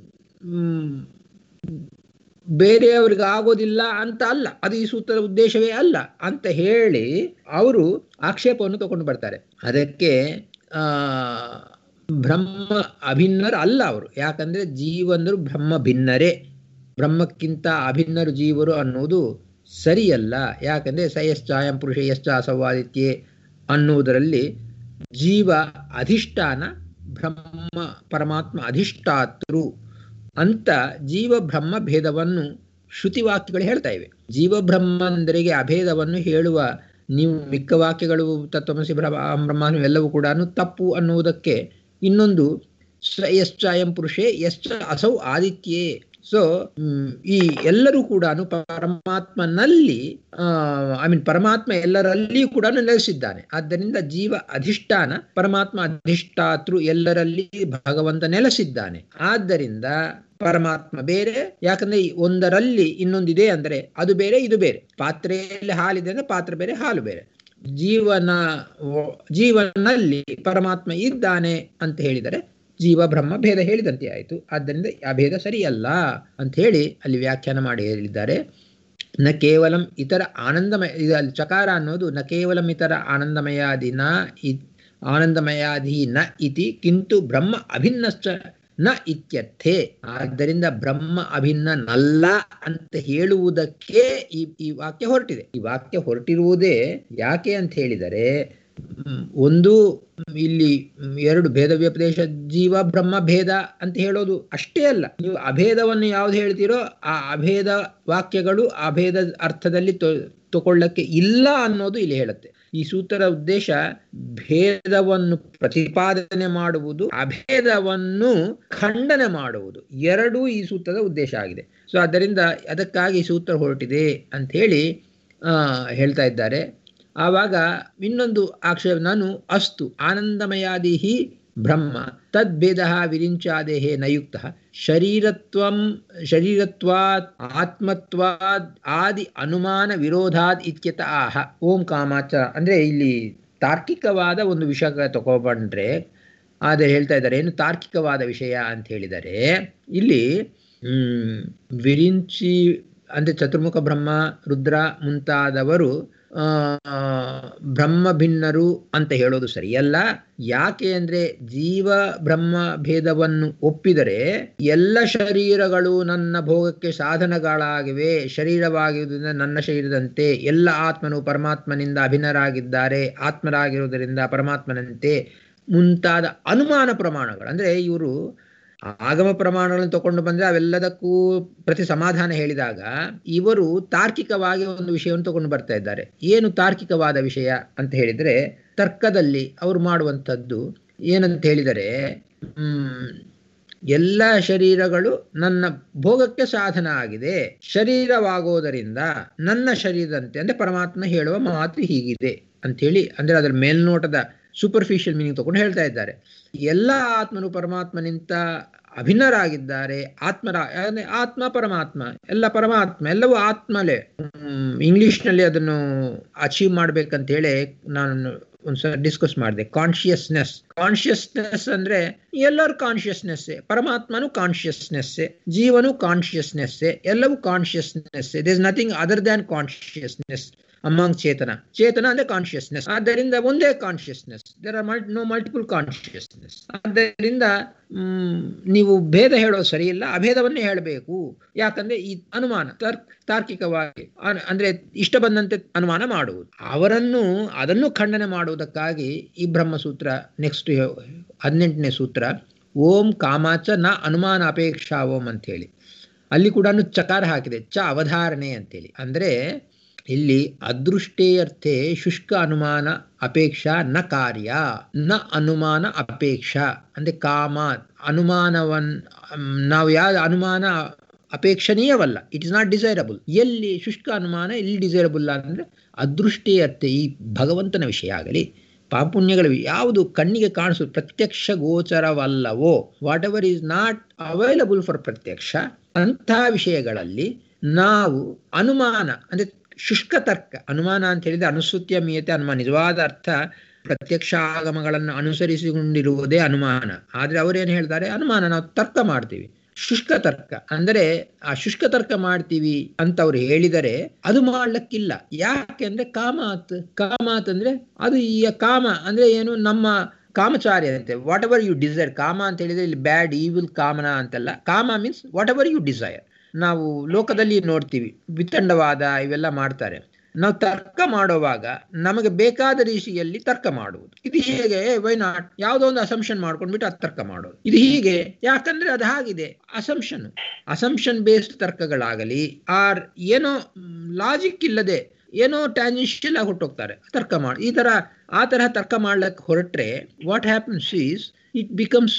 ಬೇರೆಯವ್ರಿಗೆ ಆಗೋದಿಲ್ಲ ಅಂತ ಅಲ್ಲ ಅದು ಈ ಸೂತ್ರದ ಉದ್ದೇಶವೇ ಅಲ್ಲ ಅಂತ ಹೇಳಿ ಅವರು ಆಕ್ಷೇಪವನ್ನು ತಗೊಂಡು ಬರ್ತಾರೆ ಅದಕ್ಕೆ ಆ ಬ್ರಹ್ಮ ಅಭಿನ್ನರು ಅಲ್ಲ ಅವರು ಯಾಕಂದ್ರೆ ಜೀವನರು ಬ್ರಹ್ಮ ಭಿನ್ನರೇ ಬ್ರಹ್ಮಕ್ಕಿಂತ ಅಭಿನ್ನರು ಜೀವರು ಅನ್ನುವುದು ಸರಿಯಲ್ಲ ಯಾಕಂದ್ರೆ ಸ ಯಶ್ಚಾಯಂ ಪುರುಷ ಯಶ್ಚ ಅಸವಾದಿತ್ಯೆ ಅನ್ನುವುದರಲ್ಲಿ ಜೀವ ಅಧಿಷ್ಠಾನ ಬ್ರಹ್ಮ ಪರಮಾತ್ಮ ಅಧಿಷ್ಠಾತೃ ಅಂತ ಜೀವ ಬ್ರಹ್ಮ ಭೇದವನ್ನು ಶ್ರುತಿವಾಕ್ಯಗಳು ಹೇಳ್ತಾ ಇವೆ ಜೀವ ಬ್ರಹ್ಮಂದರಿಗೆ ಅಭೇದವನ್ನು ಹೇಳುವ ನೀವು ಮಿಕ್ಕ ವಾಕ್ಯಗಳು ತತ್ವಮಸಿ ಬ್ರಹ್ಮ ಎಲ್ಲವೂ ಕೂಡ ತಪ್ಪು ಅನ್ನುವುದಕ್ಕೆ ಇನ್ನೊಂದು ಸ ಯಶ್ಚಾಯಂ ಪುರುಷೇ ಯಶ್ಚ ಅಸೌ ಆದಿತ್ಯೇ ಸೊ ಈ ಎಲ್ಲರೂ ಕೂಡ ಪರಮಾತ್ಮನಲ್ಲಿ ಐ ಮೀನ್ ಪರಮಾತ್ಮ ಎಲ್ಲರಲ್ಲಿಯೂ ಕೂಡ ನೆಲೆಸಿದ್ದಾನೆ ಆದ್ದರಿಂದ ಜೀವ ಅಧಿಷ್ಠಾನ ಪರಮಾತ್ಮ ಅಧಿಷ್ಠಾತೃ ಎಲ್ಲರಲ್ಲಿ ಭಗವಂತ ನೆಲೆಸಿದ್ದಾನೆ ಆದ್ದರಿಂದ ಪರಮಾತ್ಮ ಬೇರೆ ಯಾಕಂದ್ರೆ ಒಂದರಲ್ಲಿ ಇನ್ನೊಂದಿದೆ ಅಂದ್ರೆ ಅದು ಬೇರೆ ಇದು ಬೇರೆ ಪಾತ್ರೆಯಲ್ಲಿ ಹಾಲಿದೆ ಅಂದ್ರೆ ಪಾತ್ರೆ ಬೇರೆ ಹಾಲು ಬೇರೆ ಜೀವನ ಜೀವನಲ್ಲಿ ಪರಮಾತ್ಮ ಇದ್ದಾನೆ ಅಂತ ಹೇಳಿದರೆ ಜೀವ ಬ್ರಹ್ಮ ಭೇದ ಹೇಳಿದಂತೆ ಆಯಿತು ಆದ್ದರಿಂದ ಆ ಭೇದ ಸರಿಯಲ್ಲ ಅಂತ ಹೇಳಿ ಅಲ್ಲಿ ವ್ಯಾಖ್ಯಾನ ಮಾಡಿ ಹೇಳಿದ್ದಾರೆ ನ ಕೇವಲಂ ಇತರ ಆನಂದಮಯ ಇದು ಅಲ್ಲಿ ಚಕಾರ ಅನ್ನೋದು ನ ಕೇವಲಂ ಇತರ ಆನಂದಮಯಾದಿ ನ ಆನಂದಮಯಾಧಿ ನ ಇತಿ ಕಿಂತು ಬ್ರಹ್ಮ ಅಭಿನ್ನಶ್ಚ ನ ಇತ್ಯರ್ಥೆ ಆದ್ದರಿಂದ ಬ್ರಹ್ಮ ಅಭಿನ್ನನಲ್ಲ ಅಂತ ಹೇಳುವುದಕ್ಕೆ ಈ ಈ ವಾಕ್ಯ ಹೊರಟಿದೆ ಈ ವಾಕ್ಯ ಹೊರಟಿರುವುದೇ ಯಾಕೆ ಅಂತ ಹೇಳಿದರೆ ಒಂದು ಇಲ್ಲಿ ಎರಡು ಭೇದ ವ್ಯಪದೇಶ ಜೀವ ಬ್ರಹ್ಮ ಭೇದ ಅಂತ ಹೇಳೋದು ಅಷ್ಟೇ ಅಲ್ಲ ನೀವು ಅಭೇದವನ್ನು ಯಾವ್ದು ಹೇಳ್ತೀರೋ ಆ ಅಭೇದ ವಾಕ್ಯಗಳು ಅಭೇದ ಅರ್ಥದಲ್ಲಿ ತಗೊಳ್ಳಕ್ಕೆ ಇಲ್ಲ ಅನ್ನೋದು ಇಲ್ಲಿ ಹೇಳುತ್ತೆ ಈ ಸೂತ್ರದ ಉದ್ದೇಶ ಭೇದವನ್ನು ಪ್ರತಿಪಾದನೆ ಮಾಡುವುದು ಅಭೇದವನ್ನು ಖಂಡನೆ ಮಾಡುವುದು ಎರಡೂ ಈ ಸೂತ್ರದ ಉದ್ದೇಶ ಆಗಿದೆ ಸೊ ಆದ್ದರಿಂದ ಅದಕ್ಕಾಗಿ ಸೂತ್ರ ಹೊರಟಿದೆ ಅಂತ ಹೇಳಿ ಹೇಳ್ತಾ ಇದ್ದಾರೆ ಆವಾಗ ಇನ್ನೊಂದು ಆಕ್ಷೇಪ ನಾನು ಅಸ್ತು ಆನಂದಮಯಾದಿ ಬ್ರಹ್ಮ ತದ್ಭೇದ ವಿರಿಂಚಾದೇಹೇ ನಯುಕ್ತ ಶರೀರತ್ವಂ ಶರೀರತ್ವಾತ್ ಆತ್ಮತ್ವಾದ್ ಆದಿ ಅನುಮಾನ ವಿರೋಧಾದ್ ಇತ್ಯತ ಆಹ ಓಂ ಕಾಮಾಚ ಅಂದ್ರೆ ಇಲ್ಲಿ ತಾರ್ಕಿಕವಾದ ಒಂದು ವಿಷಯ ತಗೊಬಂಡ್ರೆ ಆದರೆ ಹೇಳ್ತಾ ಇದ್ದಾರೆ ಏನು ತಾರ್ಕಿಕವಾದ ವಿಷಯ ಅಂತ ಹೇಳಿದರೆ ಇಲ್ಲಿ ಹ್ಮ್ ವಿರಿಂಚಿ ಅಂದ್ರೆ ಚತುರ್ಮುಖ ಬ್ರಹ್ಮ ರುದ್ರ ಮುಂತಾದವರು ಬ್ರಹ್ಮ ಭಿನ್ನರು ಅಂತ ಹೇಳೋದು ಸರಿಯಲ್ಲ ಯಾಕೆ ಅಂದ್ರೆ ಜೀವ ಬ್ರಹ್ಮ ಭೇದವನ್ನು ಒಪ್ಪಿದರೆ ಎಲ್ಲ ಶರೀರಗಳು ನನ್ನ ಭೋಗಕ್ಕೆ ಸಾಧನಗಳಾಗಿವೆ ಶರೀರವಾಗಿರುವುದರಿಂದ ನನ್ನ ಶರೀರದಂತೆ ಎಲ್ಲ ಆತ್ಮನು ಪರಮಾತ್ಮನಿಂದ ಅಭಿನ್ನರಾಗಿದ್ದಾರೆ ಆತ್ಮರಾಗಿರುವುದರಿಂದ ಪರಮಾತ್ಮನಂತೆ ಮುಂತಾದ ಅನುಮಾನ ಪ್ರಮಾಣಗಳು ಅಂದ್ರೆ ಇವರು ಆಗಮ ಪ್ರಮಾಣಗಳನ್ನು ತಗೊಂಡು ಬಂದ್ರೆ ಅವೆಲ್ಲದಕ್ಕೂ ಪ್ರತಿ ಸಮಾಧಾನ ಹೇಳಿದಾಗ ಇವರು ತಾರ್ಕಿಕವಾಗಿ ಒಂದು ವಿಷಯವನ್ನು ತಗೊಂಡು ಬರ್ತಾ ಇದ್ದಾರೆ ಏನು ತಾರ್ಕಿಕವಾದ ವಿಷಯ ಅಂತ ಹೇಳಿದ್ರೆ ತರ್ಕದಲ್ಲಿ ಅವರು ಮಾಡುವಂಥದ್ದು ಏನಂತ ಹೇಳಿದರೆ ಹ್ಮ್ ಎಲ್ಲ ಶರೀರಗಳು ನನ್ನ ಭೋಗಕ್ಕೆ ಸಾಧನ ಆಗಿದೆ ಶರೀರವಾಗೋದರಿಂದ ನನ್ನ ಶರೀರದಂತೆ ಅಂದ್ರೆ ಪರಮಾತ್ಮ ಹೇಳುವ ಮಾತು ಹೀಗಿದೆ ಅಂಥೇಳಿ ಅಂದ್ರೆ ಅದರ ಮೇಲ್ನೋಟದ ಸೂಪರ್ಫಿಷಿಯಲ್ ಮೀನಿಂಗ್ ತಗೊಂಡು ಹೇಳ್ತಾ ಇದ್ದಾರೆ ಎಲ್ಲ ಆತ್ಮನು ಪರಮಾತ್ಮನಿಂದ ಅಭಿನ್ನರಾಗಿದ್ದಾರೆ ಆತ್ಮರ ಅಂದ್ರೆ ಆತ್ಮ ಪರಮಾತ್ಮ ಎಲ್ಲ ಪರಮಾತ್ಮ ಎಲ್ಲವೂ ಆತ್ಮಲೇ ಇಂಗ್ಲಿಷ್ನಲ್ಲಿ ಅದನ್ನು ಅಚೀವ್ ಮಾಡ್ಬೇಕಂತ ಹೇಳಿ ನಾನು ಒಂದ್ಸಲ ಡಿಸ್ಕಸ್ ಮಾಡಿದೆ ಕಾನ್ಶಿಯಸ್ನೆಸ್ ಕಾನ್ಶಿಯಸ್ನೆಸ್ ಅಂದ್ರೆ ಎಲ್ಲರೂ ಕಾನ್ಶಿಯಸ್ನೆಸ್ ಪರಮಾತ್ಮನು ಕಾನ್ಶಿಯಸ್ನೆಸ್ ಜೀವನು ಕಾನ್ಶಿಯಸ್ನೆಸ್ ಎಲ್ಲವೂ consciousness it is nothing other than consciousness among ಚೇತನ ಚೇತನ ಅಂದ್ರೆ ಕಾನ್ಶಿಯಸ್ನೆಸ್ ಆದ್ದರಿಂದ ಒಂದೇ consciousness there are multi no multiple consciousness ಆದ್ದರಿಂದ ನೀವು ಭೇದ ಹೇಳೋದು ಸರಿಯಿಲ್ಲ ಅಭೇದವನ್ನೇ ಹೇಳಬೇಕು ಯಾಕಂದ್ರೆ ಈ ಅನುಮಾನ ತರ್ಕ್ ತಾರ್ಕಿಕವಾಗಿ ಅಂದ್ರೆ ಇಷ್ಟ ಬಂದಂತೆ ಅನುಮಾನ ಮಾಡುವುದು ಅವರನ್ನು ಅದನ್ನು ಖಂಡನೆ ಮಾಡುವುದಕ್ಕಾಗಿ ಈ ಬ್ರಹ್ಮಸೂತ್ರ ನೆಕ್ಸ್ಟ್ ಹದಿನೆಂಟನೇ ಸೂತ್ರ ಓಂ ಕಾಮಾಚ ನ ಅನುಮಾನ ಅಪೇಕ್ಷಾ ಓಂ ಅಂತೇಳಿ ಅಲ್ಲಿ ಕೂಡ ಚಕಾರ ಹಾಕಿದೆ ಚ ಅವಧಾರಣೆ ಅಂತೇಳಿ ಅಂದ್ರೆ ಇಲ್ಲಿ ಅದೃಷ್ಟೇಯರ್ಥೆ ಶುಷ್ಕ ಅನುಮಾನ ಅಪೇಕ್ಷಾ ನ ಕಾರ್ಯ ನ ಅನುಮಾನ ಅಪೇಕ್ಷಾ ಅಂದ್ರೆ ಕಾಮ ಅನುಮಾನವನ್ ನಾವು ಯಾವ ಅನುಮಾನ ಅಪೇಕ್ಷಣೀಯವಲ್ಲ ಇಟ್ ಇಸ್ ನಾಟ್ ಡಿಸೈರಬಲ್ ಎಲ್ಲಿ ಶುಷ್ಕ ಅನುಮಾನ ಎಲ್ಲಿ ಡಿಸೈರಬಲ್ ಅಂದ್ರೆ ಅದೃಷ್ಟೇಯರ್ಥೆ ಈ ಭಗವಂತನ ವಿಷಯ ಆಗಲಿ ಪಾಪುಣ್ಯಗಳು ಯಾವುದು ಕಣ್ಣಿಗೆ ಕಾಣಿಸು ಪ್ರತ್ಯಕ್ಷ ಗೋಚರವಲ್ಲವೋ whatever is not available for ಪ್ರತ್ಯಕ್ಷ ಅಂತಹ ವಿಷಯಗಳಲ್ಲಿ ನಾವು ಅನುಮಾನ ಅಂದ್ರೆ ಶುಷ್ಕ ತರ್ಕ ಅನುಮಾನ ಅಂತ ಹೇಳಿದ್ರೆ ಅನುಸೂತ್ಯ ಮೀಯತೆ ಅನುಮಾನ ನಿಜವಾದ ಅರ್ಥ ಪ್ರತ್ಯಕ್ಷ ಆಗಮಗಳನ್ನು ಅನುಸರಿಸಿಕೊಂಡಿರುವುದೇ ಅನುಮಾನ ಆದ್ರೆ ಅವರೇನು ಹೇಳ್ತಾರೆ ಅನುಮಾನ ನಾವು ತರ್ಕ ಮಾಡ್ತೀವಿ ಶುಷ್ಕ ತರ್ಕ ಅಂದರೆ ಆ ಶುಷ್ಕ ತರ್ಕ ಮಾಡ್ತೀವಿ ಅಂತ ಅವ್ರು ಹೇಳಿದರೆ ಅದು ಮಾಡ್ಲಿಕ್ಕಿಲ್ಲ ಯಾಕೆ ಅಂದ್ರೆ ಕಾಮಾತ್ ಕಾಮಾತ್ ಅಂದ್ರೆ ಅದು ಈ ಕಾಮ ಅಂದ್ರೆ ಏನು ನಮ್ಮ ಕಾಮಚಾರಿ ಅಂತೆ ವಾಟ್ ಎವರ್ ಯು ಡಿಸೈರ್ ಕಾಮ ಅಂತ ಹೇಳಿದ್ರೆ ಇಲ್ಲಿ ಬ್ಯಾಡ್ ಈವಿಲ್ ಕಾಮನ ಅಂತಲ್ಲ ಕಾಮ means whatever you desire ನಾವು ಲೋಕದಲ್ಲಿ ನೋಡ್ತೀವಿ ವಿತಂಡವಾದ ಇವೆಲ್ಲ ಮಾಡ್ತಾರೆ ನಾವು ತರ್ಕ ಮಾಡುವಾಗ ನಮಗೆ ಬೇಕಾದ ರೀತಿಯಲ್ಲಿ ತರ್ಕ ಮಾಡುವುದು ಇದು ಹೀಗೆ ವೈ ನಾಟ್ ಯಾವುದೋ ಒಂದು ಅಸಂಪ್ಷನ್ ಮಾಡ್ಕೊಂಡ್ಬಿಟ್ಟು ಅದು ತರ್ಕ ಮಾಡೋದು ಇದು ಹೀಗೆ ಯಾಕಂದ್ರೆ ಅದು ಹಾಗಿದೆ ಅಸಂಪ್ಷನ್ ಅಸಂಪ್ಷನ್ ಬೇಸ್ಡ್ ತರ್ಕಗಳಾಗಲಿ ಆರ್ ಏನೋ ಲಾಜಿಕ್ ಇಲ್ಲದೆ ಏನೋ ಟ್ಯಾನ್ಜಿಷಿಯಲ್ ಆಗಿ ಹುಟ್ಟೋಗ್ತಾರೆ ತರ್ಕ ಮಾಡಿ ಈ ತರ ಆ ತರಹ ತರ್ಕ ಮಾಡ್ಲಿಕ್ಕೆ ಹೊರಟ್ರೆ what happens is it becomes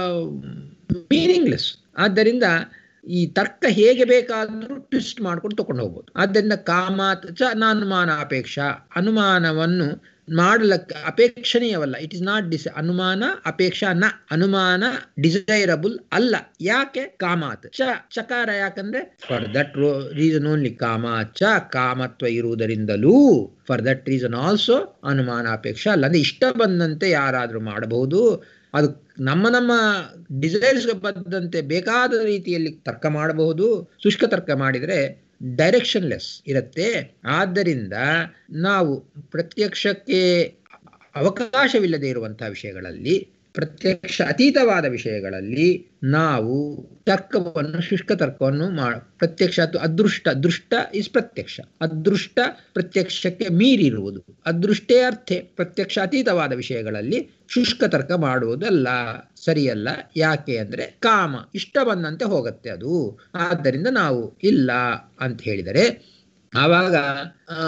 meaningless ಆದ್ದರಿಂದ ಈ ತರ್ಕ ಹೇಗೆ ಬೇಕಾದರೂ ಟ್ವಿಸ್ಟ್ ಮಾಡ್ಕೊಂಡು ತಗೊಂಡು ಹೋಗ್ಬೋದು ಆದ್ದರಿಂದ ಕಾಮಾತ್ ಚ ನಾನುಮಾನ ಅಪೇಕ್ಷ ಅನುಮಾನವನ್ನು ಮಾಡಲಕ್ಕೆ ಅಪೇಕ್ಷಣೀಯವಲ್ಲ ಇಟ್ ಇಸ್ ನಾಟ್ ಡಿಸ್ ಅನುಮಾನ ಅಪೇಕ್ಷ ನ ಅನುಮಾನ ಡಿಸೈರಬಲ್ ಅಲ್ಲ ಯಾಕೆ ಕಾಮಾತ್ ಚ ಚಕಾರ ಯಾಕಂದ್ರೆ ಫಾರ್ ದಟ್ ರೀಸನ್ ಓನ್ಲಿ ಕಾಮ ಚ ಕಾಮತ್ವ ಇರುವುದರಿಂದಲೂ ಫಾರ್ ದಟ್ ರೀಸನ್ ಆಲ್ಸೋ ಅನುಮಾನ ಅಪೇಕ್ಷ ಅಲ್ಲ ಅಂದ್ರೆ ಇಷ್ಟ ಬಂದಂತೆ ಯಾರಾದರೂ ಮಾಡಬಹುದು ಅದು ನಮ್ಮ ನಮ್ಮ ಡಿಸೈರ್ಸ್ಗೆ ಬಂದಂತೆ ಬೇಕಾದ ರೀತಿಯಲ್ಲಿ ತರ್ಕ ಮಾಡಬಹುದು ಶುಷ್ಕ ತರ್ಕ ಮಾಡಿದರೆ ಡೈರೆಕ್ಷನ್ಲೆಸ್ ಇರುತ್ತೆ ಆದ್ದರಿಂದ ನಾವು ಪ್ರತ್ಯಕ್ಷಕ್ಕೆ ಅವಕಾಶವಿಲ್ಲದೆ ಇರುವಂತಹ ವಿಷಯಗಳಲ್ಲಿ ಪ್ರತ್ಯಕ್ಷ ಅತೀತವಾದ ವಿಷಯಗಳಲ್ಲಿ ನಾವು ತರ್ಕವನ್ನು ಶುಷ್ಕ ತರ್ಕವನ್ನು ಮಾ ಪ್ರತ್ಯಕ್ಷ ಅಥವಾ ಅದೃಷ್ಟ ದೃಷ್ಟ ಇಸ್ ಪ್ರತ್ಯಕ್ಷ ಅದೃಷ್ಟ ಪ್ರತ್ಯಕ್ಷಕ್ಕೆ ಮೀರಿರುವುದು ಅದೃಷ್ಟೇ ಅರ್ಥೆ ಪ್ರತ್ಯಕ್ಷ ಅತೀತವಾದ ವಿಷಯಗಳಲ್ಲಿ ಶುಷ್ಕ ತರ್ಕ ಮಾಡುವುದಲ್ಲ ಸರಿಯಲ್ಲ ಯಾಕೆ ಅಂದ್ರೆ ಕಾಮ ಇಷ್ಟ ಬಂದಂತೆ ಹೋಗುತ್ತೆ ಅದು ಆದ್ದರಿಂದ ನಾವು ಇಲ್ಲ ಅಂತ ಹೇಳಿದರೆ ಆವಾಗ ಆ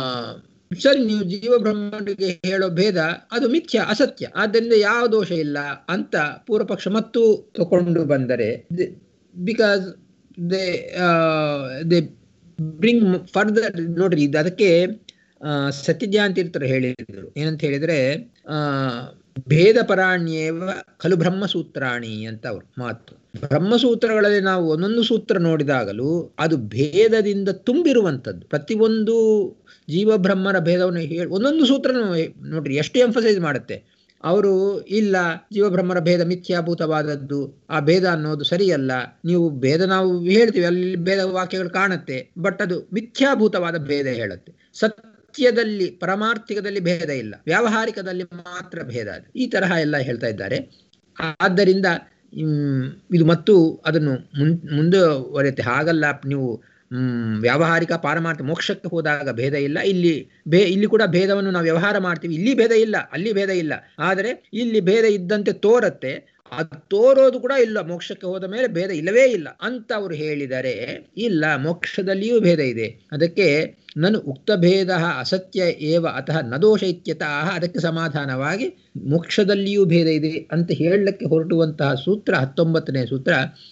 ಸರಿ ನೀವು ಜೀವ ಬ್ರಹ್ಮನಿಗೆ ಹೇಳೋ ಭೇದ ಅದು ಮಿಥ್ಯ ಅಸತ್ಯ ಆದ್ದರಿಂದ ಯಾವ ದೋಷ ಇಲ್ಲ ಅಂತ ಪೂರ್ವಪಕ್ಷ ಮತ್ತು ತಗೊಂಡು ಬಂದರೆ because they they bring further ನೋಡ್ರಿ ಇದು ಅದಕ್ಕೆ ಸತ್ಯಜ್ಞಾನತೀರ್ಥರು ಹೇಳಿದರು ಏನಂತ ಹೇಳಿದ್ರೆ ಆ ಭೇದ ಪರಾಣ್ಯೇವ ಖಲು ಬ್ರಹ್ಮಸೂತ್ರಾಣಿ ಅಂತ ಅವರು ಮಾತು ಬ್ರಹ್ಮಸೂತ್ರಗಳಲ್ಲಿ ನಾವು ಒಂದೊಂದು ಸೂತ್ರ ನೋಡಿದಾಗಲೂ ಅದು ಭೇದದಿಂದ ತುಂಬಿರುವಂಥದ್ದು ಪ್ರತಿಯೊಂದು ಜೀವ ಬ್ರಹ್ಮರ ಭೇದವನ್ನು ಹೇಳಿ ಒಂದೊಂದು ಸೂತ್ರ ನೋಡ್ರಿ ಎಷ್ಟು ಎಂಫಸೈಸ್ ಮಾಡುತ್ತೆ ಅವರು ಇಲ್ಲ ಜೀವಬ್ರಹ್ಮರ ಭೇದ ಮಿಥ್ಯಾಭೂತವಾದದ್ದು ಆ ಭೇದ ಅನ್ನೋದು ಸರಿಯಲ್ಲ ನೀವು ಭೇದ ನಾವು ಹೇಳ್ತೀವಿ ಅಲ್ಲಿ ಭೇದ ವಾಕ್ಯಗಳು ಕಾಣುತ್ತೆ ಬಟ್ ಅದು ಮಿಥ್ಯಾಭೂತವಾದ ಭೇದ ಹೇಳುತ್ತೆ ಸತ್ಯದಲ್ಲಿ ಪರಮಾರ್ಥಿಕದಲ್ಲಿ ಭೇದ ಇಲ್ಲ ವ್ಯಾವಹಾರಿಕದಲ್ಲಿ ಮಾತ್ರ ಭೇದ ಅದು ಈ ತರಹ ಎಲ್ಲ ಹೇಳ್ತಾ ಇದ್ದಾರೆ ಆದ್ದರಿಂದ ಇದು ಮತ್ತು ಅದನ್ನು ಮುನ್ ಮುಂದುವರಿಯುತ್ತೆ ಹಾಗಲ್ಲ ನೀವು ವ್ಯಾವಹಾರಿಕ ಪಾರಮಾರ್ಥ ಮೋಕ್ಷಕ್ಕೆ ಹೋದಾಗ ಭೇದ ಇಲ್ಲ ಇಲ್ಲಿ ಭೇ ಇಲ್ಲಿ ಕೂಡ ಭೇದವನ್ನು ನಾವು ವ್ಯವಹಾರ ಮಾಡ್ತೀವಿ ಇಲ್ಲಿ ಭೇದ ಇಲ್ಲ ಅಲ್ಲಿ ಭೇದ ಇಲ್ಲ ಆದರೆ ಇಲ್ಲಿ ಭೇದ ಇದ್ದಂತೆ ತೋರತ್ತೆ ಅದು ತೋರೋದು ಕೂಡ ಇಲ್ಲ ಮೋಕ್ಷಕ್ಕೆ ಹೋದ ಮೇಲೆ ಭೇದ ಇಲ್ಲವೇ ಇಲ್ಲ ಅಂತ ಅವರು ಹೇಳಿದರೆ ಇಲ್ಲ ಮೋಕ್ಷದಲ್ಲಿಯೂ ಭೇದ ಇದೆ ಅದಕ್ಕೆ ನಾನು ಉಕ್ತ ಭೇದ ಅಸತ್ಯ ಏವ ಅತಃ ನದೋಷ ಇತ್ಯತಃ ಅದಕ್ಕೆ ಸಮಾಧಾನವಾಗಿ ಮೋಕ್ಷದಲ್ಲಿಯೂ ಭೇದ ಇದೆ ಅಂತ ಹೇಳಲಿಕ್ಕೆ ಹೊರಟುವಂತಹ ಸೂತ್ರ ಹತ್ತೊಂಬತ್ತನೇ ಸೂತ್ರ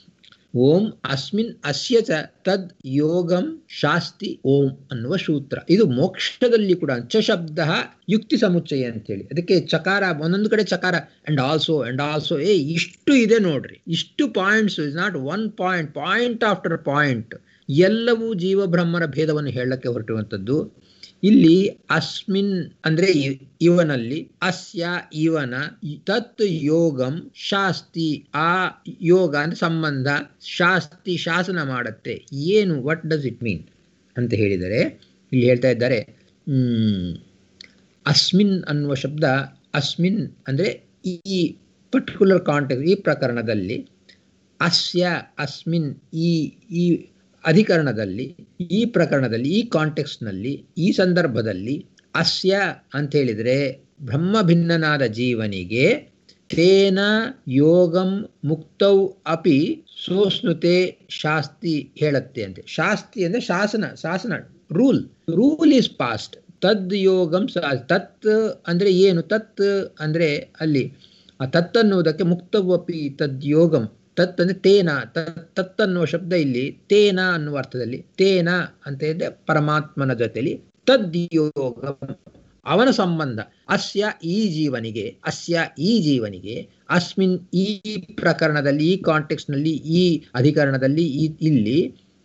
ಓಂ ಅಸ್ಮಿನ್ ಅಸ್ಯ ಚ ತದ್ ಯೋಗಂ ಶಾಸ್ತಿ ಓಂ ಅನ್ನುವ ಸೂತ್ರ ಇದು ಮೋಕ್ಷದಲ್ಲಿ ಕೂಡ ಚ ಶಬ್ದ ಯುಕ್ತಿ ಸಮುಚ್ಚಯ ಅಂತೇಳಿ ಅದಕ್ಕೆ ಚಕಾರ ಒಂದೊಂದು ಕಡೆ ಚಕಾರ ಅಂಡ್ ಆಲ್ಸೋ ಅಂಡ್ ಆಲ್ಸೋ ಏ ಇಷ್ಟು ಇದೆ ನೋಡ್ರಿ ಇಷ್ಟು points is not one point point after point ಎಲ್ಲವೂ ಜೀವ ಬ್ರಹ್ಮರ ಭೇದವನ್ನು ಹೇಳಕ್ಕೆ ಹೊರಟಿರುವಂಥದ್ದು ಇಲ್ಲಿ ಅಸ್ಮಿನ್ ಅಂದ್ರೆ ಇವನಲ್ಲಿ ಅಸ್ಯ ಇವನ ತತ್ ಯೋಗಂ ಶಾಸ್ತಿ ಆ ಯೋಗ ಅಂದ್ರೆ ಸಂಬಂಧ ಶಾಸ್ತಿ ಶಾಸನ ಮಾಡುತ್ತೆ ಏನು ವಾಟ್ ಡಸ್ ಇಟ್ ಮೀನ್ ಅಂತ ಹೇಳಿದರೆ ಇಲ್ಲಿ ಹೇಳ್ತಾ ಇದ್ದಾರೆ ಹ್ಮ್ ಅಸ್ಮಿನ್ ಅನ್ನುವ ಶಬ್ದ ಅಸ್ಮಿನ್ ಅಂದ್ರೆ ಈ ಪರ್ಟಿಕ್ಯುಲರ್ ಕಾಂಟೆಕ್ಟ್ ಈ ಪ್ರಕರಣದಲ್ಲಿ ಅಸ್ಯ ಅಸ್ಮಿನ್ ಈ ಈ ಅಧಿಕರಣದಲ್ಲಿ ಈ ಪ್ರಕರಣದಲ್ಲಿ ಈ ಕಾಂಟೆಕ್ಸ್ನಲ್ಲಿ ಈ ಸಂದರ್ಭದಲ್ಲಿ ಅಸ್ಯ ಅಂತ ಹೇಳಿದರೆ ಬ್ರಹ್ಮ ಭಿನ್ನನಾದ ಜೀವನಿಗೆ ತೇನ ಯೋಗಂ ಮುಕ್ತೌ ಅಪಿ ಸೋಸ್ನುತೆ ಶಾಸ್ತಿ ಹೇಳತ್ತೆ ಅಂತೆ ಶಾಸ್ತಿ ಅಂದ್ರೆ ಶಾಸನ ಶಾಸನ ರೂಲ್ ರೂಲ್ ಈಸ್ ಪಾಸ್ಟ್ ತದ್ ಯೋಗಂ ತತ್ ಅಂದ್ರೆ ಏನು ತತ್ ಅಂದ್ರೆ ಅಲ್ಲಿ ಆ ತತ್ ಅನ್ನುವುದಕ್ಕೆ ಮುಕ್ತವಪಿ ತದ್ ಯೋಗಂ ತತ್ ಅಂದ್ರೆ ತೇನ ತತ್ ಅನ್ನುವ ಶಬ್ದ ಇಲ್ಲಿ ತೇನ ಅನ್ನುವ ಅರ್ಥದಲ್ಲಿ ತೇನ ಅಂತ ಹೇಳಿದ್ರೆ ಪರಮಾತ್ಮನ ಜೊತೆಲಿ ತದ್ ಯೋಗ ಅವನ ಸಂಬಂಧ ಅಸ್ಯ ಈ ಜೀವನಿಗೆ ಅಸ್ಯ ಈ ಜೀವನಿಗೆ ಅಸ್ಮಿನ್ ಈ ಪ್ರಕರಣದಲ್ಲಿ ಈ ಕಾಂಟೆಕ್ಸ್ಟ್ ನಲ್ಲಿ ಈ ಅಧಿಕರಣದಲ್ಲಿ ಈ ಇಲ್ಲಿ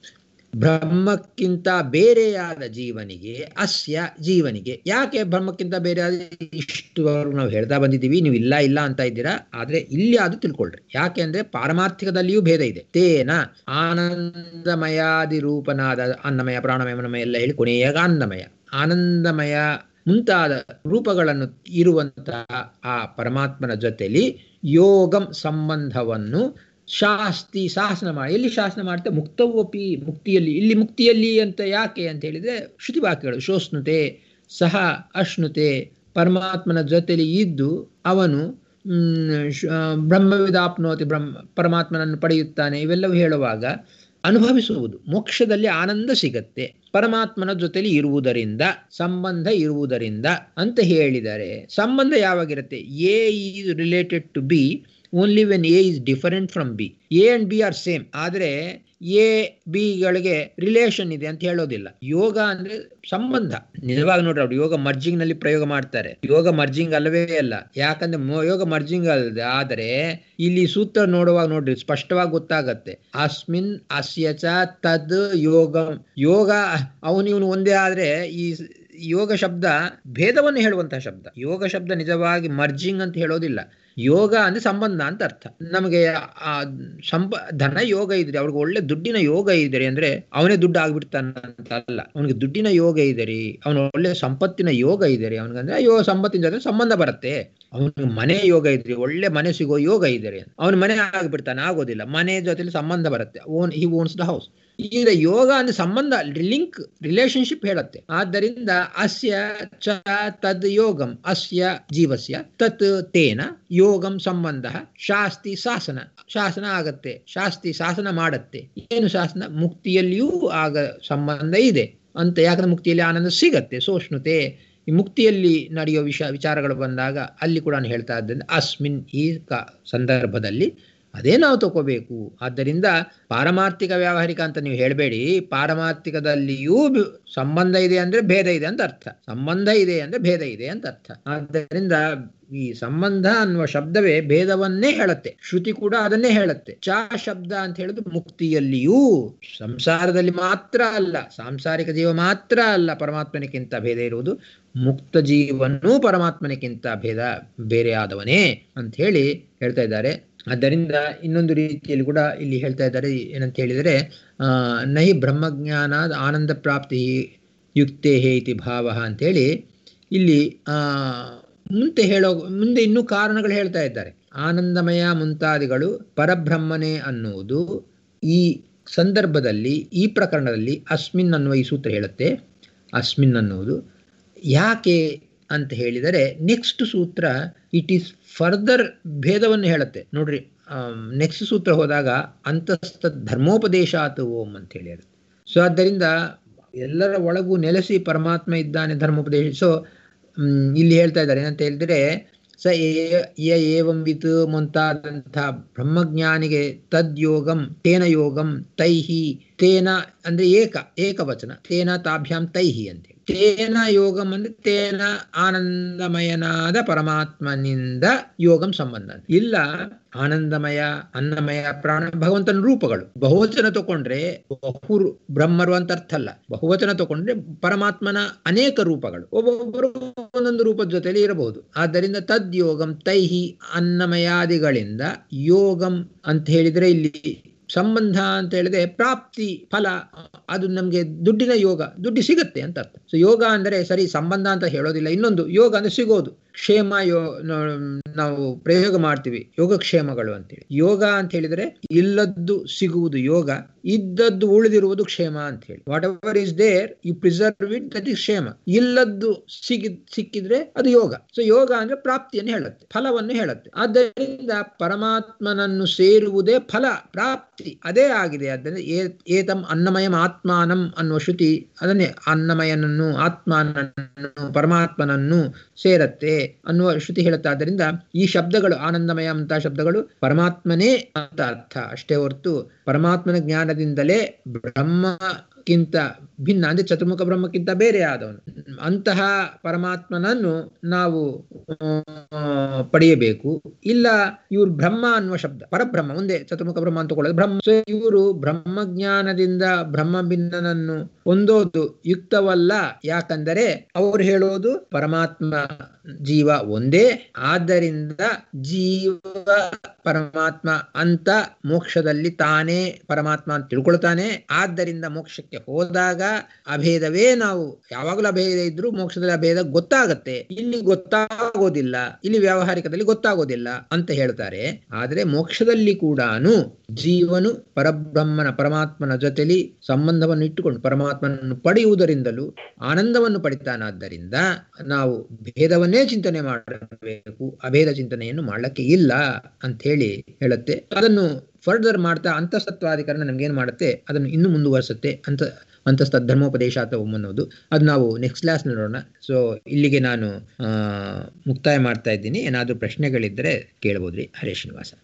ಬ್ರಹ್ಮಕ್ಕಿಂತ ಬೇರೆಯಾದ ಜೀವನಿಗೆ ಅಸ್ಯ ಜೀವನಿಗೆ ಯಾಕೆ ಬ್ರಹ್ಮಕ್ಕಿಂತ ಬೇರೆ ಇಷ್ಟುವರೆಗೂ ನಾವು ಹೇಳ್ತಾ ಬಂದಿದ್ದೀವಿ ನೀವು ಇಲ್ಲ ಇಲ್ಲ ಅಂತ ಇದ್ದೀರಾ ಆದ್ರೆ ಇಲ್ಲಿ ಅದು ತಿಳ್ಕೊಳ್ರಿ ಯಾಕೆ ಅಂದ್ರೆ ಪಾರಮಾರ್ಥಿಕದಲ್ಲಿಯೂ ಭೇದ ಇದೆ ತೇನ ಆನಂದಮಯಾದಿ ರೂಪನಾದ ಅನ್ನಮಯ ಪ್ರಾಣಮಯ ಮನಮಯ ಎಲ್ಲ ಹೇಳಿ ಕೊನೆಯಾಗ ಅನ್ನಮಯ ಆನಂದಮಯ ಮುಂತಾದ ರೂಪಗಳನ್ನು ಇರುವಂತಹ ಆ ಪರಮಾತ್ಮನ ಜೊತೆಲಿ ಯೋಗಂ ಸಂಬಂಧವನ್ನು ಶಾಸ್ತಿ ಶಾಸನ ಮಾಡಿ ಎಲ್ಲಿ ಶಾಸನ ಮಾಡ್ತಾ ಮುಕ್ತವಪಿ ಮುಕ್ತಿಯಲ್ಲಿ ಇಲ್ಲಿ ಮುಕ್ತಿಯಲ್ಲಿ ಅಂತ ಯಾಕೆ ಅಂತ ಹೇಳಿದ್ರೆ ಶ್ರುತಿ ವಾಕ್ಯಗಳು ಶೋಷ್ಣುತೆ ಸಹ ಅಶ್ನುತೆ ಪರಮಾತ್ಮನ ಜೊತೆಲಿ ಇದ್ದು ಅವನು ಬ್ರಹ್ಮವಿದಾಪ್ನೋತಿ ಬ್ರಹ್ಮ ಪರಮಾತ್ಮನನ್ನು ಪಡೆಯುತ್ತಾನೆ ಇವೆಲ್ಲವೂ ಹೇಳುವಾಗ ಅನುಭವಿಸುವುದು ಮೋಕ್ಷದಲ್ಲಿ ಆನಂದ ಸಿಗತ್ತೆ ಪರಮಾತ್ಮನ ಜೊತೆಲಿ ಇರುವುದರಿಂದ ಸಂಬಂಧ ಇರುವುದರಿಂದ ಅಂತ ಹೇಳಿದರೆ ಸಂಬಂಧ ಯಾವಾಗಿರುತ್ತೆ A is related to B only when A is different from B A and B are same ಆದರೆ ಎ ಬಿಗಳಿಗೆ ರಿಲೇಷನ್ ಇದೆ ಅಂತ ಹೇಳೋದಿಲ್ಲ ಯೋಗ ಅಂದ್ರೆ ಸಂಬಂಧ ನಿಜವಾಗಿ ನೋಡ್ರಿ ಅವ್ರು ಯೋಗ ಮರ್ಜಿಂಗ್ ನಲ್ಲಿ ಪ್ರಯೋಗ ಮಾಡ್ತಾರೆ ಯೋಗ ಮರ್ಜಿಂಗ್ ಅಲ್ಲವೇ ಅಲ್ಲ ಯಾಕಂದ್ರೆ ಯೋಗ ಮರ್ಜಿಂಗ್ ಅಲ್ಲದೆ ಆದರೆ ಇಲ್ಲಿ ಸೂತ್ರ ನೋಡುವಾಗ ನೋಡ್ರಿ ಸ್ಪಷ್ಟವಾಗಿ ಗೊತ್ತಾಗತ್ತೆ ಅಸ್ಮಿನ್ ಅಸ್ಯಚ ತದ್ ಯೋಗ ಯೋಗ ಅವನಿವನು ಒಂದೇ ಆದ್ರೆ ಈ ಯೋಗ ಶಬ್ದ ಭೇದವನ್ನು ಹೇಳುವಂತಹ ಶಬ್ದ ಯೋಗ ಶಬ್ದ ನಿಜವಾಗಿ ಮರ್ಜಿಂಗ್ ಅಂತ ಹೇಳೋದಿಲ್ಲ ಯೋಗ ಅಂದ್ರೆ ಸಂಬಂಧ ಅಂತ ಅರ್ಥ ನಮಗೆ ಆ ಸಂಪ ಧನ ಯೋಗ ಇದ್ರೆ ಅವ್ರಿಗೆ ಒಳ್ಳೆ ದುಡ್ಡಿನ ಯೋಗ ಇದ್ರೆ ಅಂದ್ರೆ ಅವನೇ ದುಡ್ಡು ಆಗ್ಬಿಡ್ತಾನಂತ ಅಲ್ಲ ಅವನಿಗೆ ದುಡ್ಡಿನ ಯೋಗ ಇದ್ರಿ ಅವನ ಒಳ್ಳೆ ಸಂಪತ್ತಿನ ಯೋಗ ಇದ್ದಾರೆ ಅವನಿಗಂದ್ರೆ ಯೋಗ ಸಂಪತ್ತಿನ ಜೊತೆ ಸಂಬಂಧ ಬರುತ್ತೆ ಅವನಿಗೆ ಮನೆ ಯೋಗ ಇದ್ರಿ ಒಳ್ಳೆ ಮನೆ ಸಿಗೋ ಯೋಗ ಇದ್ದಾರೆ ಅವನ ಮನೆ ಆಗ್ಬಿಡ್ತಾನೆ ಆಗೋದಿಲ್ಲ ಮನೆ ಜೊತೆಲಿ ಸಂಬಂಧ ಬರುತ್ತೆ own he owns the house ಈಗ ಯೋಗ ಅಂದ್ರೆ ಸಂಬಂಧ ಲಿಂಕ್ ರಿಲೇಶನ್ಶಿಪ್ ಹೇಳುತ್ತೆ ಆದ್ದರಿಂದ ಅಸ್ಯ ಚ ತದ್ ಯೋಗಂ ಅಸ್ಯ ಜೀವಸ್ಯ ತತ್ ತೇನ ಯೋಗಂ ಸಂಬಂಧ ಶಾಸ್ತಿ ಶಾಸನ ಶಾಸನ ಆಗತ್ತೆ ಶಾಸ್ತಿ ಶಾಸನ ಮಾಡತ್ತೆ ಏನು ಶಾಸನ ಮುಕ್ತಿಯಲ್ಲಿಯೂ ಆಗ ಸಂಬಂಧ ಇದೆ ಅಂತ ಯಾಕಂದ್ರೆ ಮುಕ್ತಿಯಲ್ಲಿ ಆನಂದ ಸಿಗತ್ತೆ ಸೋಷ್ಣುತೆ ಈ ಮುಕ್ತಿಯಲ್ಲಿ ನಡೆಯೋ ವಿಷ ವಿಚಾರಗಳು ಬಂದಾಗ ಅಲ್ಲಿ ಕೂಡ ನಾನು ಹೇಳ್ತಾ ಇದ್ದೇನೆ ಅಸ್ಮಿನ್ ಈ ಕ ಸಂದರ್ಭದಲ್ಲಿ ಅದೇ ನಾವು ತಗೋಬೇಕು ಆದ್ದರಿಂದ ಪಾರಮಾರ್ಥಿಕ ವ್ಯಾವಹಾರಿಕ ಅಂತ ನೀವು ಹೇಳಬೇಡಿ ಪಾರಮಾರ್ಥಿಕದಲ್ಲಿಯೂ ಸಂಬಂಧ ಇದೆ ಅಂದ್ರೆ ಭೇದ ಇದೆ ಅಂತ ಅರ್ಥ ಸಂಬಂಧ ಇದೆ ಅಂದ್ರೆ ಭೇದ ಇದೆ ಅಂತ ಅರ್ಥ ಆದ್ದರಿಂದ ಈ ಸಂಬಂಧ ಅನ್ನುವ ಶಬ್ದವೇ ಭೇದವನ್ನೇ ಹೇಳುತ್ತೆ ಶ್ರುತಿ ಕೂಡ ಅದನ್ನೇ ಹೇಳುತ್ತೆ ಚ ಶಬ್ದ ಅಂತ ಹೇಳುದು ಮುಕ್ತಿಯಲ್ಲಿಯೂ ಸಂಸಾರದಲ್ಲಿ ಮಾತ್ರ ಅಲ್ಲ ಸಾಂಸಾರಿಕ ಜೀವ ಮಾತ್ರ ಅಲ್ಲ ಪರಮಾತ್ಮನಿಗಿಂತ ಭೇದ ಇರುವುದು ಮುಕ್ತ ಜೀವನೂ ಪರಮಾತ್ಮನಿಗಿಂತ ಭೇದ ಬೇರೆ ಆದವನೇ ಅಂತ ಹೇಳಿ ಹೇಳ್ತಾ ಇದ್ದಾರೆ ಆದ್ದರಿಂದ ಇನ್ನೊಂದು ರೀತಿಯಲ್ಲಿ ಕೂಡ ಇಲ್ಲಿ ಹೇಳ್ತಾ ಇದ್ದಾರೆ ಏನಂತ ಹೇಳಿದರೆ ನಹಿ ಬ್ರಹ್ಮಜ್ಞಾನ ಆನಂದ ಪ್ರಾಪ್ತಿ ಯುಕ್ತೇ ಹೇ ಇತಿ ಭಾವ ಅಂತೇಳಿ ಇಲ್ಲಿ ಮುಂದೆ ಹೇಳೋ ಮುಂದೆ ಇನ್ನೂ ಕಾರಣಗಳು ಹೇಳ್ತಾ ಇದ್ದಾರೆ ಆನಂದಮಯ ಮುಂತಾದಿಗಳು ಪರಬ್ರಹ್ಮನೇ ಅನ್ನುವುದು ಈ ಸಂದರ್ಭದಲ್ಲಿ ಈ ಪ್ರಕರಣದಲ್ಲಿ ಅಸ್ಮಿನ್ ಅನ್ನುವ ಈ ಸೂತ್ರ ಹೇಳುತ್ತೆ ಅಸ್ಮಿನ್ ಅನ್ನುವುದು ಯಾಕೆ ಅಂತ ಹೇಳಿದರೆ ನೆಕ್ಸ್ಟ್ ಸೂತ್ರ ಇಟ್ ಈಸ್ ಫರ್ದರ್ ಭೇದವನ್ನು ಹೇಳುತ್ತೆ ನೋಡ್ರಿ ನೆಕ್ಸ್ಟ್ ಸೂತ್ರ ಹೋದಾಗ ಅಂತಸ್ಥ ಧರ್ಮೋಪದೇಶಾತ್ ಓಂ ಅಂತ ಹೇಳಿ ಸೊ ಆದ್ದರಿಂದ ಎಲ್ಲರ ಒಳಗೂ ನೆಲೆಸಿ ಪರಮಾತ್ಮ ಇದ್ದಾನೆ ಧರ್ಮೋಪದೇಶ ಸೊ ಇಲ್ಲಿ ಹೇಳ್ತಾ ಇದ್ದಾರೆ ಏನಂತ ಹೇಳಿದ್ರೆ ಸ ಯ ಏವಂ ವಿತ್ ಮುಂತಾದಂಥ ಬ್ರಹ್ಮಜ್ಞಾನಿಗೆ ತದ್ಯೋಗಂ ತೇನ ಯೋಗಂ ತೈಹಿ ತೇನ ಅಂದ್ರೆ ಏಕ ಏಕವಚನ ತೇನ ತಾಭ್ಯಾಂ ತೈಹಿ ಅಂತೇಳಿ ತೇನ ಯೋಗಂ ಅಂದ್ರೆ ತೇನ ಆನಂದಮಯನಾದ ಪರಮಾತ್ಮನಿಂದ ಯೋಗಂ ಸಂಬಂಧ ಇಲ್ಲ ಆನಂದಮಯ ಅನ್ನಮಯ ಪ್ರಾಣ ಭಗವಂತನ ರೂಪಗಳು ಬಹುವಚನ ತಗೊಂಡ್ರೆ ಬಹು ಬ್ರಹ್ಮರು ಅಂತ ಅರ್ಥ ಅಲ್ಲ ಬಹುವಚನ ತಗೊಂಡ್ರೆ ಪರಮಾತ್ಮನ ಅನೇಕ ರೂಪಗಳು ಒಬ್ಬೊಬ್ಬರು ಒಂದೊಂದು ರೂಪದ ಜೊತೆಲಿ ಇರಬಹುದು ಆದ್ದರಿಂದ ತದ್ಯೋಗಂ ತೈಹಿ ಅನ್ನಮಯಾದಿಗಳಿಂದ ಯೋಗಂ ಅಂತ ಹೇಳಿದ್ರೆ ಇಲ್ಲಿ ಸಂಬಂಧ ಅಂತ ಹೇಳಿದ್ರೆ ಪ್ರಾಪ್ತಿ ಫಲ ಅದು ನಮಗೆ ದುಡ್ಡಿನ ಯೋಗ ದುಡ್ಡು ಸಿಗತ್ತೆ ಅಂತ ಅರ್ಥ ಸೊ ಯೋಗ ಅಂದರೆ ಸರಿ ಸಂಬಂಧ ಅಂತ ಹೇಳೋದಿಲ್ಲ ಇನ್ನೊಂದು ಯೋಗ ಅಂದ್ರೆ ಸಿಗೋದು ಕ್ಷೇಮ ಯೋ ನಾವು ಪ್ರಯೋಗ ಮಾಡ್ತೀವಿ ಯೋಗಕ್ಷೇಮಗಳು ಅಂತೇಳಿ ಯೋಗ ಅಂತ ಹೇಳಿದ್ರೆ ಇಲ್ಲದ್ದು ಸಿಗುವುದು ಯೋಗ ಇದ್ದದ್ದು ಉಳಿದಿರುವುದು ಕ್ಷೇಮ ಅಂತ ಹೇಳಿ whatever is there you preserve it that is ಕ್ಷೇಮ ಇಲ್ಲದ್ದು ಸಿಗಿ ಸಿಕ್ಕಿದ್ರೆ ಅದು ಯೋಗ ಸೊ ಯೋಗ ಅಂದ್ರೆ ಪ್ರಾಪ್ತಿಯನ್ನು ಹೇಳುತ್ತೆ ಫಲವನ್ನು ಹೇಳುತ್ತೆ ಆದ್ದರಿಂದ ಪರಮಾತ್ಮನನ್ನು ಸೇರುವುದೇ ಫಲ ಪ್ರಾಪ್ತಿ ಅದೇ ಆಗಿದೆ ಆದ್ದರಿಂದ ಏತಂ ಅನ್ನಮಯಂ ಆತ್ಮಾನಂ ಅನ್ನುವ ಶ್ರುತಿ ಅದನ್ನೇ ಅನ್ನಮಯನನ್ನು ಆತ್ಮಾನನ್ನು ಪರಮಾತ್ಮನನ್ನು ಸೇರತ್ತೆ ಅನ್ನುವ ಶ್ರುತಿ ಹೇಳುತ್ತೆ ಆದ್ದರಿಂದ ಈ ಶಬ್ದಗಳು ಆನಂದಮಯ ಅಂತ ಶಬ್ದಗಳು ಪರಮಾತ್ಮನೇ ಅಂತ ಅರ್ಥ ಅಷ್ಟೇ ಹೊರತು ಪರಮಾತ್ಮನ ಜ್ಞಾನದಿಂದಲೇ ಬ್ರಹ್ಮಕ್ಕಿಂತ ಭಿನ್ನ ಅಂದ್ರೆ ಚತುರ್ಮುಖ ಬ್ರಹ್ಮಕ್ಕಿಂತ ಬೇರೆ ಆದವನು ಅಂತಹ ಪರಮಾತ್ಮನನ್ನು ನಾವು ಪಡೆಯಬೇಕು ಇಲ್ಲ ಇವರು ಬ್ರಹ್ಮ ಅನ್ನುವ ಶಬ್ದ ಪರಬ್ರಹ್ಮ ಮುಂದೆ ಚತುರ್ಮುಖ ಬ್ರಹ್ಮ ಅಂತ ತಗೊಳ್ಳೋದು ಬ್ರಹ್ಮ ಸೊ ಇವರು ಬ್ರಹ್ಮಜ್ಞಾನದಿಂದ ಬ್ರಹ್ಮ ಭಿನ್ನನನ್ನು ಹೊಂದೋದು ಯುಕ್ತವಲ್ಲ ಯಾಕಂದರೆ ಅವರು ಹೇಳೋದು ಪರಮಾತ್ಮ ಜೀವ ಒಂದೇ ಆದ್ದರಿಂದ ಜೀವ ಪರಮಾತ್ಮ ಅಂತ ಮೋಕ್ಷದಲ್ಲಿ ತಾನೇ ಪರಮಾತ್ಮ ಅಂತ ತಿಳ್ಕೊಳ್ತಾನೆ ಆದ್ದರಿಂದ ಮೋಕ್ಷಕ್ಕೆ ಮೋಕ್ಷಕ್ಕೆ ಹೋದಾಗ ಅಭೇದವೇ ನಾವು ಯಾವಾಗಲೂ ಅಭೇದ ಇದ್ರೂ ಮೋಕ್ಷದಲ್ಲಿ ಅಭೇದ ಗೊತ್ತಾಗತ್ತೆ ಇಲ್ಲಿ ಗೊತ್ತಾಗೋದಿಲ್ಲ ಇಲ್ಲಿ ವ್ಯಾವಹಾರಿಕದಲ್ಲಿ ಗೊತ್ತಾಗೋದಿಲ್ಲ ಅಂತ ಹೇಳ್ತಾರೆ ಆದರೆ ಮೋಕ್ಷದಲ್ಲಿ ಕೂಡ ಜೀವನು ಪರಬ್ರಹ್ಮನ ಪರಮಾತ್ಮನ ಜೊತೆಲಿ ಸಂಬಂಧವನ್ನು ಇಟ್ಟುಕೊಂಡು ಪರಮಾತ್ಮನನ್ನು ಪಡೆಯುವುದರಿಂದಲೂ ಆನಂದವನ್ನು ಪಡಿತಾನಾದ್ದರಿಂದ ನಾವು ಭೇದವನ್ನೇ ಚಿಂತನೆ ಮಾಡಬೇಕು ಅಭೇದ ಚಿಂತನೆಯನ್ನು ಮಾಡಲಿಕ್ಕೆ ಇಲ್ಲ ಅಂತ ಹೇಳಿ ಹೇಳುತ್ತೆ ಅದನ್ನು ಫರ್ದರ್ ಮಾಡ್ತಾ ಅಂತಸ್ತತ್ವಾಧಿಕರಣ ನಮ್ಗೇನು ಮಾಡುತ್ತೆ ಅದನ್ನು ಇನ್ನೂ ಮುಂದುವರಿಸುತ್ತೆ ಅಂತ ಅಂತಸ್ಥ ಧರ್ಮೋಪದೇಶ ಅಥವಾ ಅನ್ನೋದು ಅದು ನಾವು ನೆಕ್ಸ್ಟ್ ಕ್ಲಾಸ್ ನೋಡೋಣ ಸೊ ಇಲ್ಲಿಗೆ ನಾನು ಮುಕ್ತಾಯ ಮಾಡ್ತಾ ಇದ್ದೀನಿ ಏನಾದರೂ ಪ್ರಶ್ನೆಗಳಿದ್ದರೆ ಕೇಳ್ಬೋದ್ರಿ ಹರೇ ಶ್ರೀನಿವಾಸ